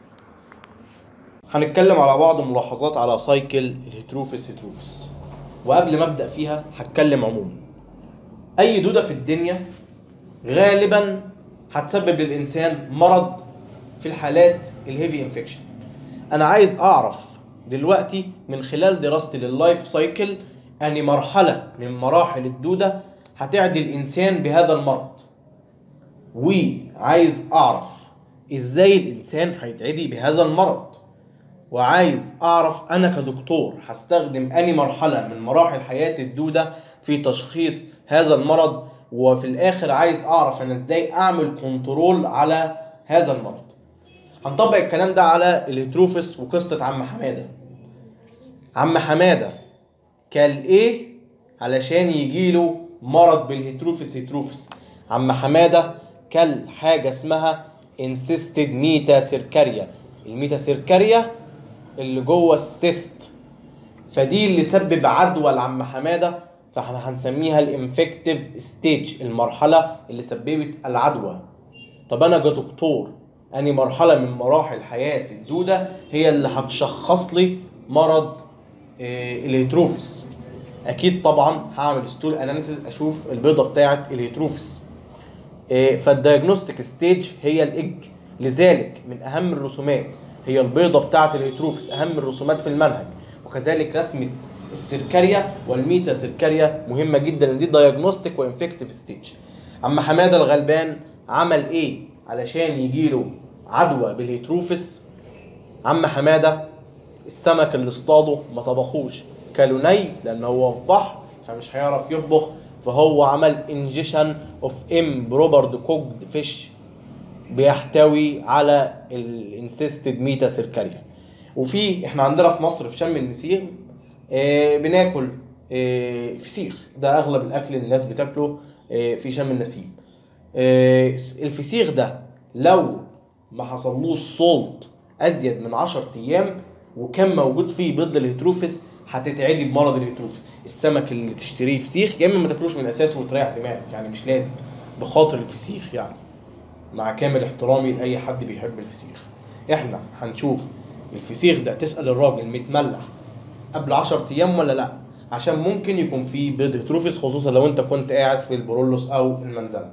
A: هنتكلم على بعض ملاحظات على سايكل الهيتروفيس هيتروفيس وقبل ما ابدا فيها هتكلم عموما اي دوده في الدنيا غالبا هتسبب للانسان مرض في الحالات الهيفي انفكشن انا عايز اعرف دلوقتي من خلال دراستي لللايف سايكل اني مرحله من مراحل الدوده هتعدي الانسان بهذا المرض وعايز اعرف ازاي الانسان هيتعدي بهذا المرض وعايز اعرف انا كدكتور هستخدم اني مرحله من مراحل حياه الدوده في تشخيص هذا المرض وفي الاخر عايز اعرف انا ازاي اعمل كنترول على هذا المرض هنطبق الكلام ده على الهيتروفيس وقصه عم حماده عم حماده كان ايه علشان يجيله مرض بالهيتروفيس هيتروفيس عم حماده كل حاجه اسمها انسيستد ميتا سيركاريا الميتا سيركاريا اللي جوه السيست فدي اللي سبب عدوى لعم حماده فاحنا هنسميها الانفكتيف ستيج المرحله اللي سببت العدوى طب انا كدكتور اني مرحله من مراحل حياه الدوده هي اللي هتشخص لي مرض آه، الهيتروفيس اكيد طبعا هعمل ستول اناليسيس اشوف البيضه بتاعه الهيتروفيس آه، فالدياجنوستيك ستيج هي الاج لذلك من اهم الرسومات هي البيضه بتاعه الهيتروفيس اهم الرسومات في المنهج وكذلك رسمه السيركاريا والميتا سيركاريا مهمه جدا لان دي دايجنوستيك وانفكتيف ستيج اما حماده الغلبان عمل ايه علشان يجيله عدوى بالهيتروفيس عم حماده السمك اللي اصطاده ما طبخوش كلوا ني لان هو في بحر فمش هيعرف يطبخ فهو عمل انجيشن اوف ام بروبرد كوكد فيش بيحتوي على الانسيستد ميتا سيركاريا وفي احنا عندنا في مصر في شم النسيم آه بناكل آه فسيخ ده اغلب الاكل اللي الناس بتاكله آه في شم النسيم آه الفسيخ ده لو ما حصلوش صولت ازيد من 10 ايام وكان موجود فيه بيض الهيتروفيس هتتعدي بمرض الهيتروفيس السمك اللي تشتريه فسيخ يا اما ما تاكلوش من اساسه وتريح دماغك يعني مش لازم بخاطر الفسيخ يعني مع كامل احترامي لاي حد بيحب الفسيخ احنا هنشوف الفسيخ ده تسال الراجل متملح قبل 10 ايام ولا لا عشان ممكن يكون فيه بيض هيتروفيس خصوصا لو انت كنت قاعد في البرولوس او المنزله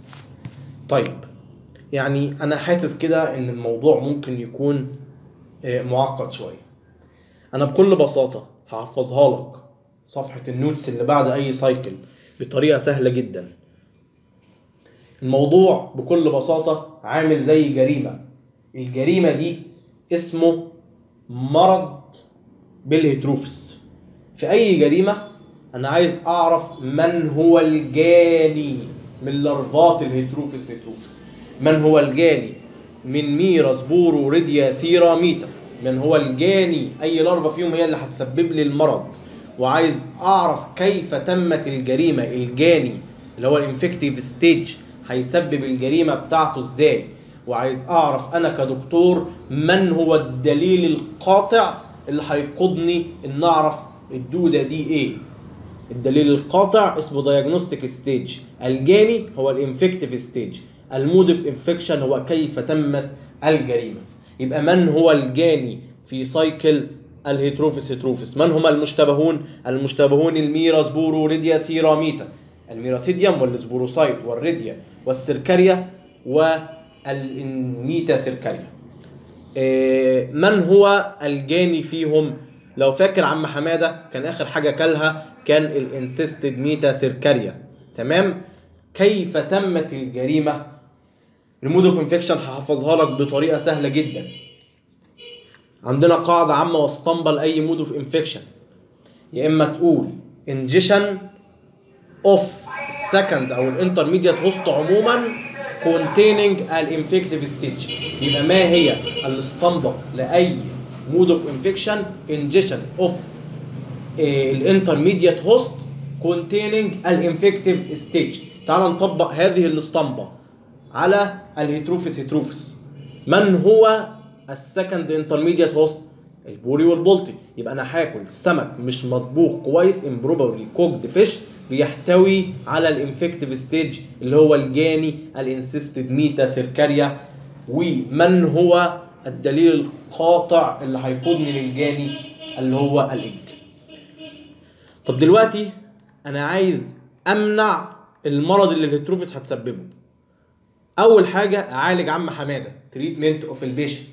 A: طيب يعني انا حاسس كده ان الموضوع ممكن يكون آه، معقد شويه انا بكل بساطه هحفظها لك صفحه النوتس اللي بعد اي سايكل بطريقه سهله جدا الموضوع بكل بساطة عامل زي جريمة الجريمة دي اسمه مرض بالهيتروفس في أي جريمة أنا عايز أعرف من هو الجاني من لارفات الهيتروفس هيتروفس من هو الجاني من ميرا سبورو ريديا سيرا ميتا من هو الجاني أي لارفا فيهم هي اللي هتسبب لي المرض وعايز أعرف كيف تمت الجريمة الجاني اللي هو الانفكتيف ستيج هيسبب الجريمه بتاعته ازاي وعايز اعرف انا كدكتور من هو الدليل القاطع اللي هيقودني ان اعرف الدوده دي ايه الدليل القاطع اسمه دايجنوستيك ستيج الجاني هو الانفكتيف ستيج المود اوف انفكشن هو كيف تمت الجريمه يبقى من هو الجاني في سايكل الهيتروفيس هيتروفيس من هم المشتبهون المشتبهون الميرا سبورو ريديا سيرا ميتا الميراسيديوم والسبوروسايت والريديا والسيركاريا والميتا سيركاريا إيه، من هو الجاني فيهم لو فاكر عم حماده كان اخر حاجه كلها كان الانسيستد ميتا سيركاريا تمام كيف تمت الجريمه المود اوف انفكشن هحفظها لك بطريقه سهله جدا عندنا قاعده عامه واسطمبه لاي مود اوف انفكشن يا اما تقول انجيشن اوف السكند او الانترميديت هوست عموما containing الانفكتيف ستيج يبقى ما هي الاسطمبه لاي مود اوف انفكشن انجيشن اوف الانترميديت هوست containing الانفكتيف ستيج تعال نطبق هذه الاسطمبه على الهيتروفيس هيتروفيس من هو السكند انترميديت هوست البوري والبولتي يبقى انا هاكل سمك مش مطبوخ كويس امبروبابلي كوكد فيش بيحتوي على الانفكتيف ستيج اللي هو الجاني الانسيستد ميتا سيركاريا ومن هو الدليل القاطع اللي هيقودني للجاني اللي هو الايج طب دلوقتي انا عايز امنع المرض اللي الهيتروفيس هتسببه اول حاجه اعالج عم حماده تريتمنت اوف البيشنت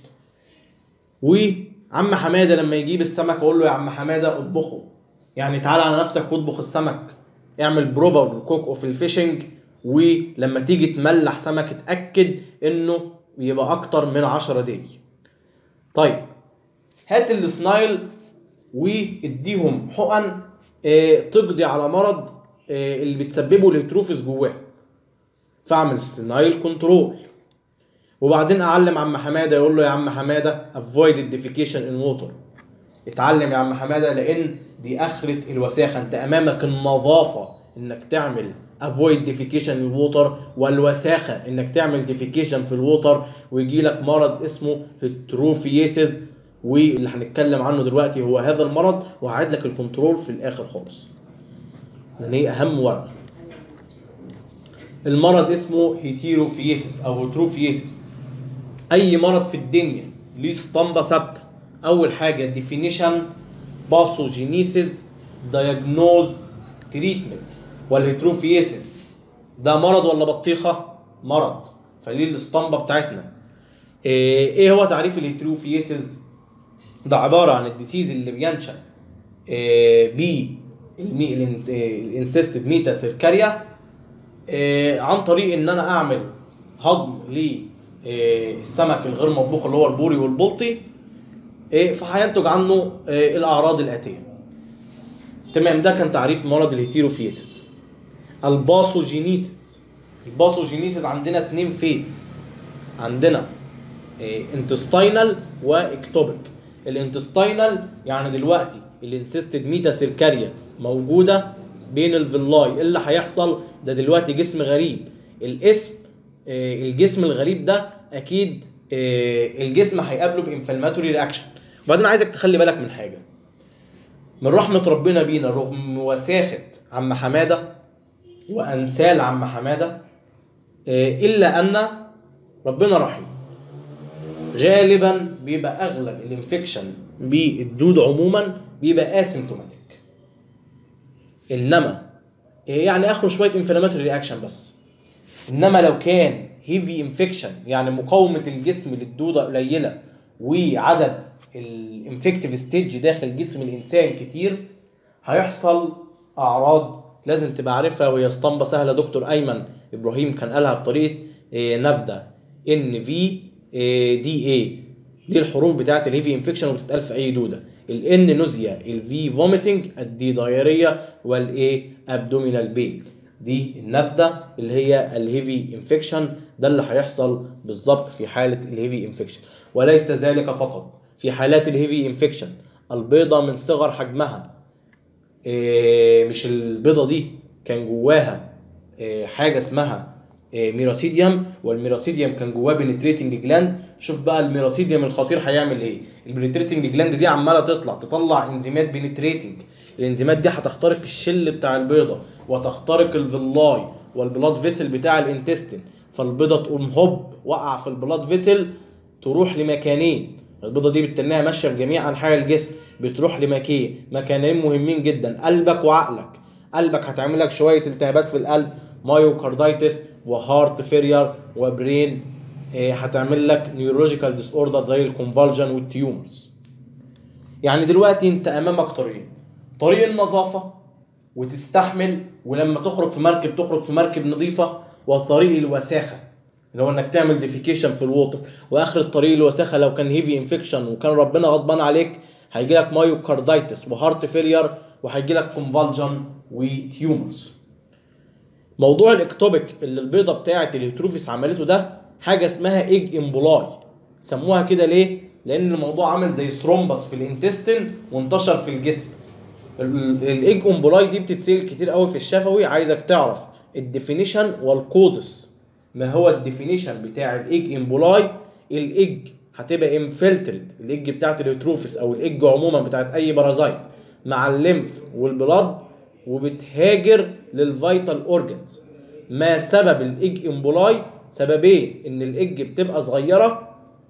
A: وعم حماده لما يجيب السمك اقول له يا عم حماده اطبخه يعني تعالى على نفسك واطبخ السمك اعمل بروبر كوك اوف الفيشنج ولما تيجي تملح سمك اتاكد انه يبقى اكتر من 10 دقايق طيب هات السنايل واديهم حقن آه، تقضي على مرض آه، اللي بتسببه الهيتروفيس جواه فاعمل سنايل كنترول وبعدين اعلم عم حماده يقول له يا عم حماده افويد الديفيكيشن ان ووتر اتعلم يا عم حماده لان دي اخره الوساخه انت امامك النظافه انك تعمل افويد ديفيكيشن الووتر والوساخه انك تعمل ديفيكيشن في الووتر ويجي لك مرض اسمه هيتروفييسيس واللي هنتكلم عنه دلوقتي هو هذا المرض وهعيد لك الكنترول في الاخر خالص لان هي اهم ورقه المرض اسمه هيتيروفييسيس او هيتروفييسيس اي مرض في الدنيا ليه اسطمبه ثابته اول حاجه ديفينيشن باثوجينيسيس دايجنوز تريتمنت والهيتروفييسيس ده مرض ولا بطيخه مرض فليه الاسطمبه بتاعتنا ايه إيه هو تعريف الهيتروفييسيس ده عباره عن الديسيز اللي بينشا ب الانسيستد ميتا سيركاريا آه، عن طريق ان انا اعمل هضم للسمك الغير مطبوخ اللي هو البوري والبلطي آه، فهينتج عنه آه، الاعراض الاتيه تمام ده كان تعريف مرض الهيتيروفيسيس الباثوجينيسيس الباثوجينيسيس عندنا اتنين فيز عندنا انتستينال واكتوبيك الانتستينال يعني دلوقتي الانسيستد ميتا سيركاريا موجوده بين الفيلاي إيه اللي هيحصل ده دلوقتي جسم غريب الاسم آه، الجسم الغريب ده اكيد آه، الجسم هيقابله بانفلاماتوري رياكشن وبعدين عايزك تخلي بالك من حاجه من رحمه ربنا بينا رغم وساخه عم حماده وامثال عم حماده آه، الا ان ربنا رحيم غالبا بيبقى اغلب الانفكشن بالدود عموما بيبقى اسيمتوماتيك انما يعني اخره شويه انفلاماتوري رياكشن بس انما لو كان هيفي انفكشن يعني مقاومه الجسم للدوده قليله وعدد الانفكتيف ستيج داخل جسم الانسان كتير هيحصل اعراض لازم تبقى عارفها وهي اسطمبه سهله دكتور ايمن ابراهيم كان قالها بطريقه آه، نافدا ان في دي اي دي الحروف بتاعت الهيفي انفكشن وبتتقال في اي دوده الان نوزيا الفي فوميتنج الدي دايريا والاي ابدومينال بين دي النافذه اللي هي الهيفي انفكشن ده اللي هيحصل بالظبط في حاله الهيفي انفكشن وليس ذلك فقط في حالات الهيفي انفكشن البيضه من صغر حجمها إيه، مش البيضه دي كان جواها إيه، حاجه اسمها إيه، ميراسيديوم والميراسيديوم كان جواه بنتريتنج جلاند شوف بقى الميراسيديوم الخطير هيعمل ايه البنتريتنج جلاند دي عماله تطلع تطلع انزيمات بنتريتنج الانزيمات دي هتخترق الشل بتاع البيضه وتخترق الفيلاي والبلاد فيسل بتاع الانتستين فالبيضه تقوم هوب وقع في البلاد فيسل تروح لمكانين البيضه دي بتنها ماشيه في جميع انحاء الجسم بتروح لمكان مكانين مهمين جدا قلبك وعقلك قلبك هتعمل لك شويه التهابات في القلب مايوكاردايتس وهارت فيرير وبرين إيه، هتعمل لك نيورولوجيكال ديس اوردر زي الكونفالجن والتيومرز يعني دلوقتي انت امامك طريقين طريق النظافه وتستحمل ولما تخرج في مركب تخرج في مركب نظيفه وطريق الوساخه اللي هو انك تعمل ديفيكيشن في الووتر واخر الطريق الوساخه لو كان هيفي انفكشن وكان ربنا غضبان عليك هيجي لك مايوكاردايتس وهارت فيلير وهيجي لك كونفالجن وتيومرز موضوع الاكتوبيك اللي البيضه بتاعه الهيتروفيس عملته ده حاجه اسمها ايج امبولاي سموها كده ليه لان الموضوع عامل زي ثرومبس في الانتستين وانتشر في الجسم ال- الايج امبولاي دي بتتسال كتير قوي في الشفوي عايزك تعرف الديفينيشن والكوزس ما هو الديفينيشن بتاع الايج امبولاي الايج هتبقى انفلترد الايج بتاعت الهيتروفيس او الايج عموما بتاعت اي بارازايت مع الليمف والبلاد وبتهاجر للفيتال اورجنز ما سبب الايج امبولاي سببين ان الايج بتبقى صغيره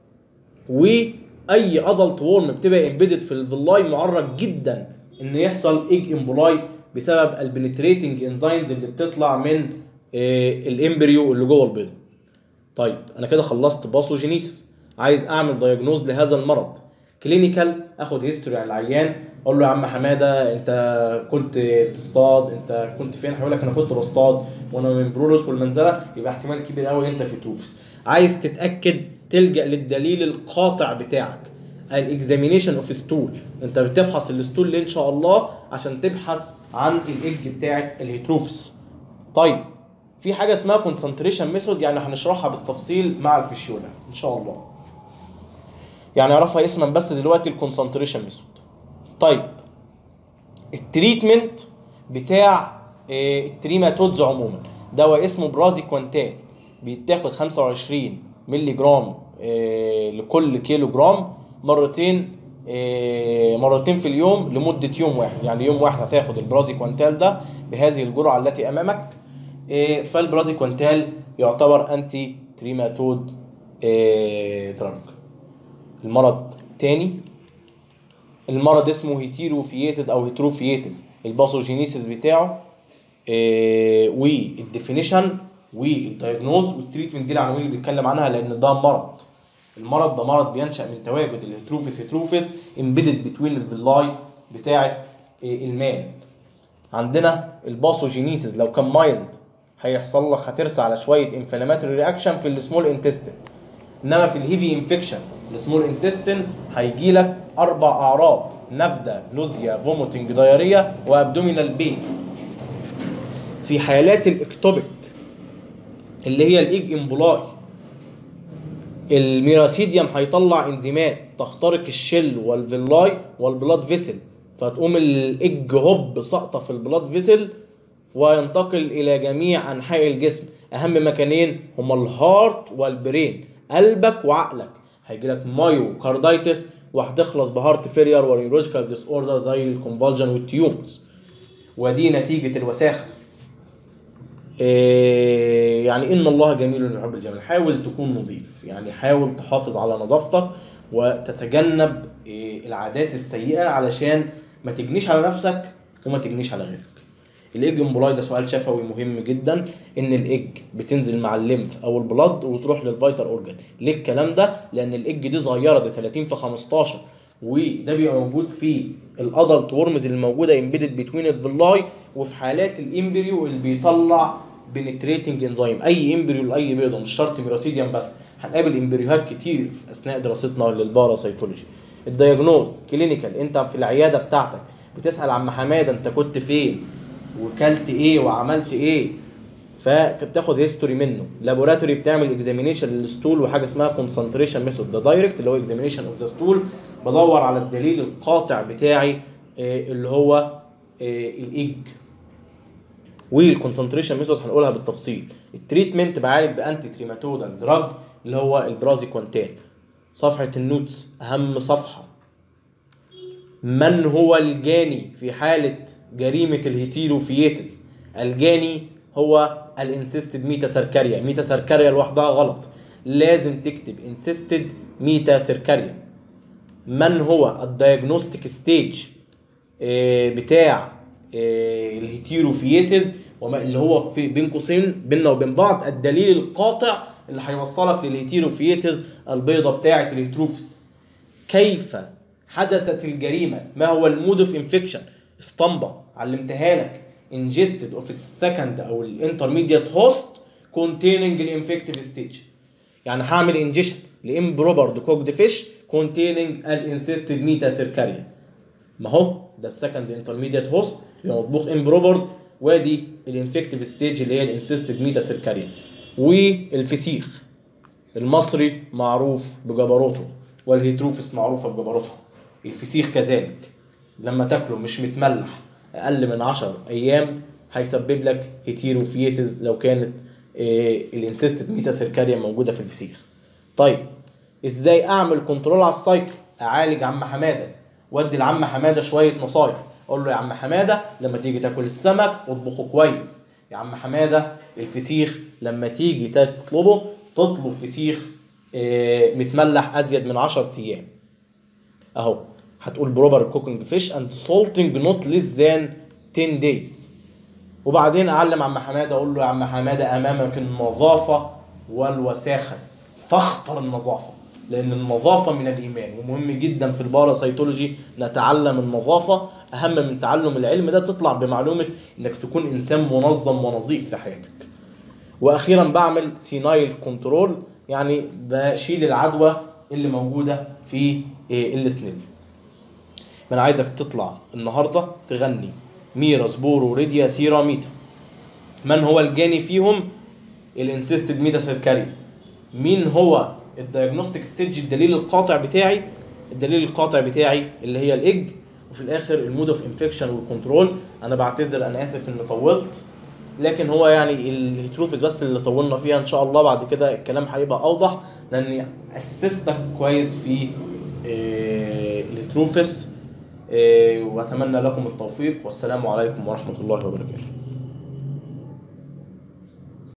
A: واي ادلت وورم بتبقى امبيدد في الفيلاي معرض جدا ان يحصل ايج امبولاي بسبب البنتريتنج انزيمز اللي بتطلع من آه، الامبريو اللي جوه البيضه طيب انا كده خلصت باثوجينيسيس عايز اعمل دايجنوز لهذا المرض كلينيكال اخد هيستوري على العيان اقول له يا عم حماده انت كنت بتصطاد انت كنت فين هيقول لك انا كنت بصطاد وانا من برولوس والمنزله يبقى احتمال كبير قوي انت في توفس عايز تتاكد تلجا للدليل القاطع بتاعك الاكزامينيشن اوف ستول انت بتفحص الستول اللي ان شاء الله عشان تبحث عن الايدج بتاعه الهيتروفس طيب في حاجه اسمها كونسنتريشن ميثود يعني هنشرحها بالتفصيل مع الفيشيولا ان شاء الله يعني اعرفها اسما بس دلوقتي الكونسنتريشن ميثود طيب التريتمنت بتاع آه، التريماتودز عموما دواء اسمه برازي كوانتال بيتاخد 25 مللي جرام آه، لكل كيلو جرام مرتين آه، مرتين في اليوم لمدة يوم واحد يعني يوم واحد هتاخد البرازي كوانتال ده بهذه الجرعة التي أمامك آه، فالبرازي كوانتال يعتبر أنتي تريماتود دراج المرض تاني المرض اسمه هيتيروفييسيس او هيتروفييسيس الباثوجينيسيس بتاعه آه، والديفينيشن والدايجنوز والتريتمنت دي العناوين اللي بيتكلم عنها لان ده مرض المرض ده مرض بينشا من تواجد الهيتروفيس هيتروفيس امبيدد بتوين الفيلاي بتاعه آه، المال عندنا الباثوجينيسيس لو كان مايلد هيحصل لك هترسى على شويه انفلاماتوري رياكشن في السمول انتستين انما في الهيفي انفكشن السمول انتستين هيجي لك اربع اعراض نفده نوزيا فوميتنج دايريا وابدومينال بين في حالات الاكتوبيك اللي هي الايج امبولاي الميراسيديوم هيطلع انزيمات تخترق الشل والفيلاي والبلاد فيسل فتقوم الايج هوب ساقطه في البلاد فيسل وينتقل الى جميع انحاء الجسم اهم مكانين هما الهارت والبرين قلبك وعقلك هيجي لك مايو كاردايتس وهتخلص بهارت فيلير ونيورولوجيكال ديس اوردر زي الكونفالجن والتيومرز ودي نتيجه الوساخه إيه يعني ان الله جميل يحب الجمال حاول تكون نظيف يعني حاول تحافظ على نظافتك وتتجنب إيه العادات السيئه علشان ما تجنيش على نفسك وما تجنيش على غيرك الايج امبولاي ده سؤال شفوي مهم جدا ان الايج بتنزل مع الليمف او البلد وتروح للفيتال اورجان ليه الكلام ده لان الايج دي صغيره دي 30 في 15 وده بيبقى موجود في الادلت ورمز اللي موجوده امبيدد بتوين الفيلاي وفي حالات الامبريو اللي بيطلع بنتريتنج انزيم اي امبريو لاي بيضه مش شرط ميراسيديوم بس هنقابل امبريوهات كتير في اثناء دراستنا للباراسيتولوجي الدياجنوز كلينيكال انت في العياده بتاعتك بتسال عم حماده انت كنت فين وكلت ايه وعملت ايه فبتاخد هيستوري منه لابوراتوري بتعمل اكزامينيشن للستول وحاجه اسمها كونسنتريشن ميثود ده دايركت اللي هو اكزامينيشن اوف ذا ستول بدور على الدليل القاطع بتاعي آه، اللي هو آه، الايج والكونسنتريشن ميثود هنقولها بالتفصيل التريتمنت بعالج بانتي تريماتودال دراج اللي هو البرازيكوانتان صفحه النوتس اهم صفحه من هو الجاني في حالة جريمة الهيتيروفييسيس الجاني هو الانسيستد ميتا سيركاريا ميتا سيركاريا لوحدها غلط لازم تكتب انسيستد ميتا سيركاريا من هو الدايجنوستيك ستيج بتاع آه، الهيتيروفييسيس وما اللي هو في بين قوسين بيننا وبين بعض الدليل القاطع اللي هيوصلك للهيتيروفييسيس البيضه بتاعه الهيتروفيس كيف حدثت الجريمه ما هو المود اوف انفكشن اسطمبه علمتها لك انجستد اوف السكند او الانترميديت هوست containing الانفكتيف ستيج يعني هعمل انجيشن لامبروبر دوكوكد فيش containing الانسيستد ميتا سيركاريا ما هو ده السكند انترميديت هوست بيبقى مطبوخ امبروبر وادي الانفكتيف ستيج اللي هي الانسيستد ميتا سيركاريا والفسيخ المصري معروف بجبروته والهيتروفس معروفه بجبروتها الفسيخ كذلك لما تاكله مش متملح اقل من 10 ايام هيسبب لك هيتيروفيسز لو كانت الانسيستد ميتا سيركاريا موجوده في الفسيخ طيب ازاي اعمل كنترول على السايكل اعالج عم حماده وادي لعم حماده شويه نصايح اقول له يا عم حماده لما تيجي تاكل السمك اطبخه كويس يا عم حماده الفسيخ لما تيجي تطلبه تطلب فسيخ آه، متملح ازيد من 10 ايام اهو هتقول بروبر كوكينج فيش اند سولتنج نوت ليس ذان 10 دايز وبعدين اعلم عم حماده اقول له يا عم حماده امامك النظافه والوساخه فاختر النظافه لان النظافه من الايمان ومهم جدا في الباراسيتولوجي نتعلم النظافه اهم من تعلم العلم ده تطلع بمعلومه انك تكون انسان منظم ونظيف في حياتك واخيرا بعمل سينايل كنترول يعني بشيل العدوى اللي موجوده في إيه، السنيل انا عايزك تطلع النهارده تغني ميرا سبورو ريديا سيرا ميتا من هو الجاني فيهم الانسيستد ميتا سيركاري مين هو الدياجنوستيك ستيج الدليل القاطع بتاعي الدليل القاطع بتاعي اللي هي الايج وفي الاخر المود اوف انفكشن والكنترول انا بعتذر انا اسف اني طولت لكن هو يعني الهيتروفيس بس اللي طولنا فيها ان شاء الله بعد كده الكلام هيبقى اوضح لاني اسستك كويس في آه، الهيتروفيس آه، واتمنى لكم التوفيق والسلام عليكم ورحمه الله وبركاته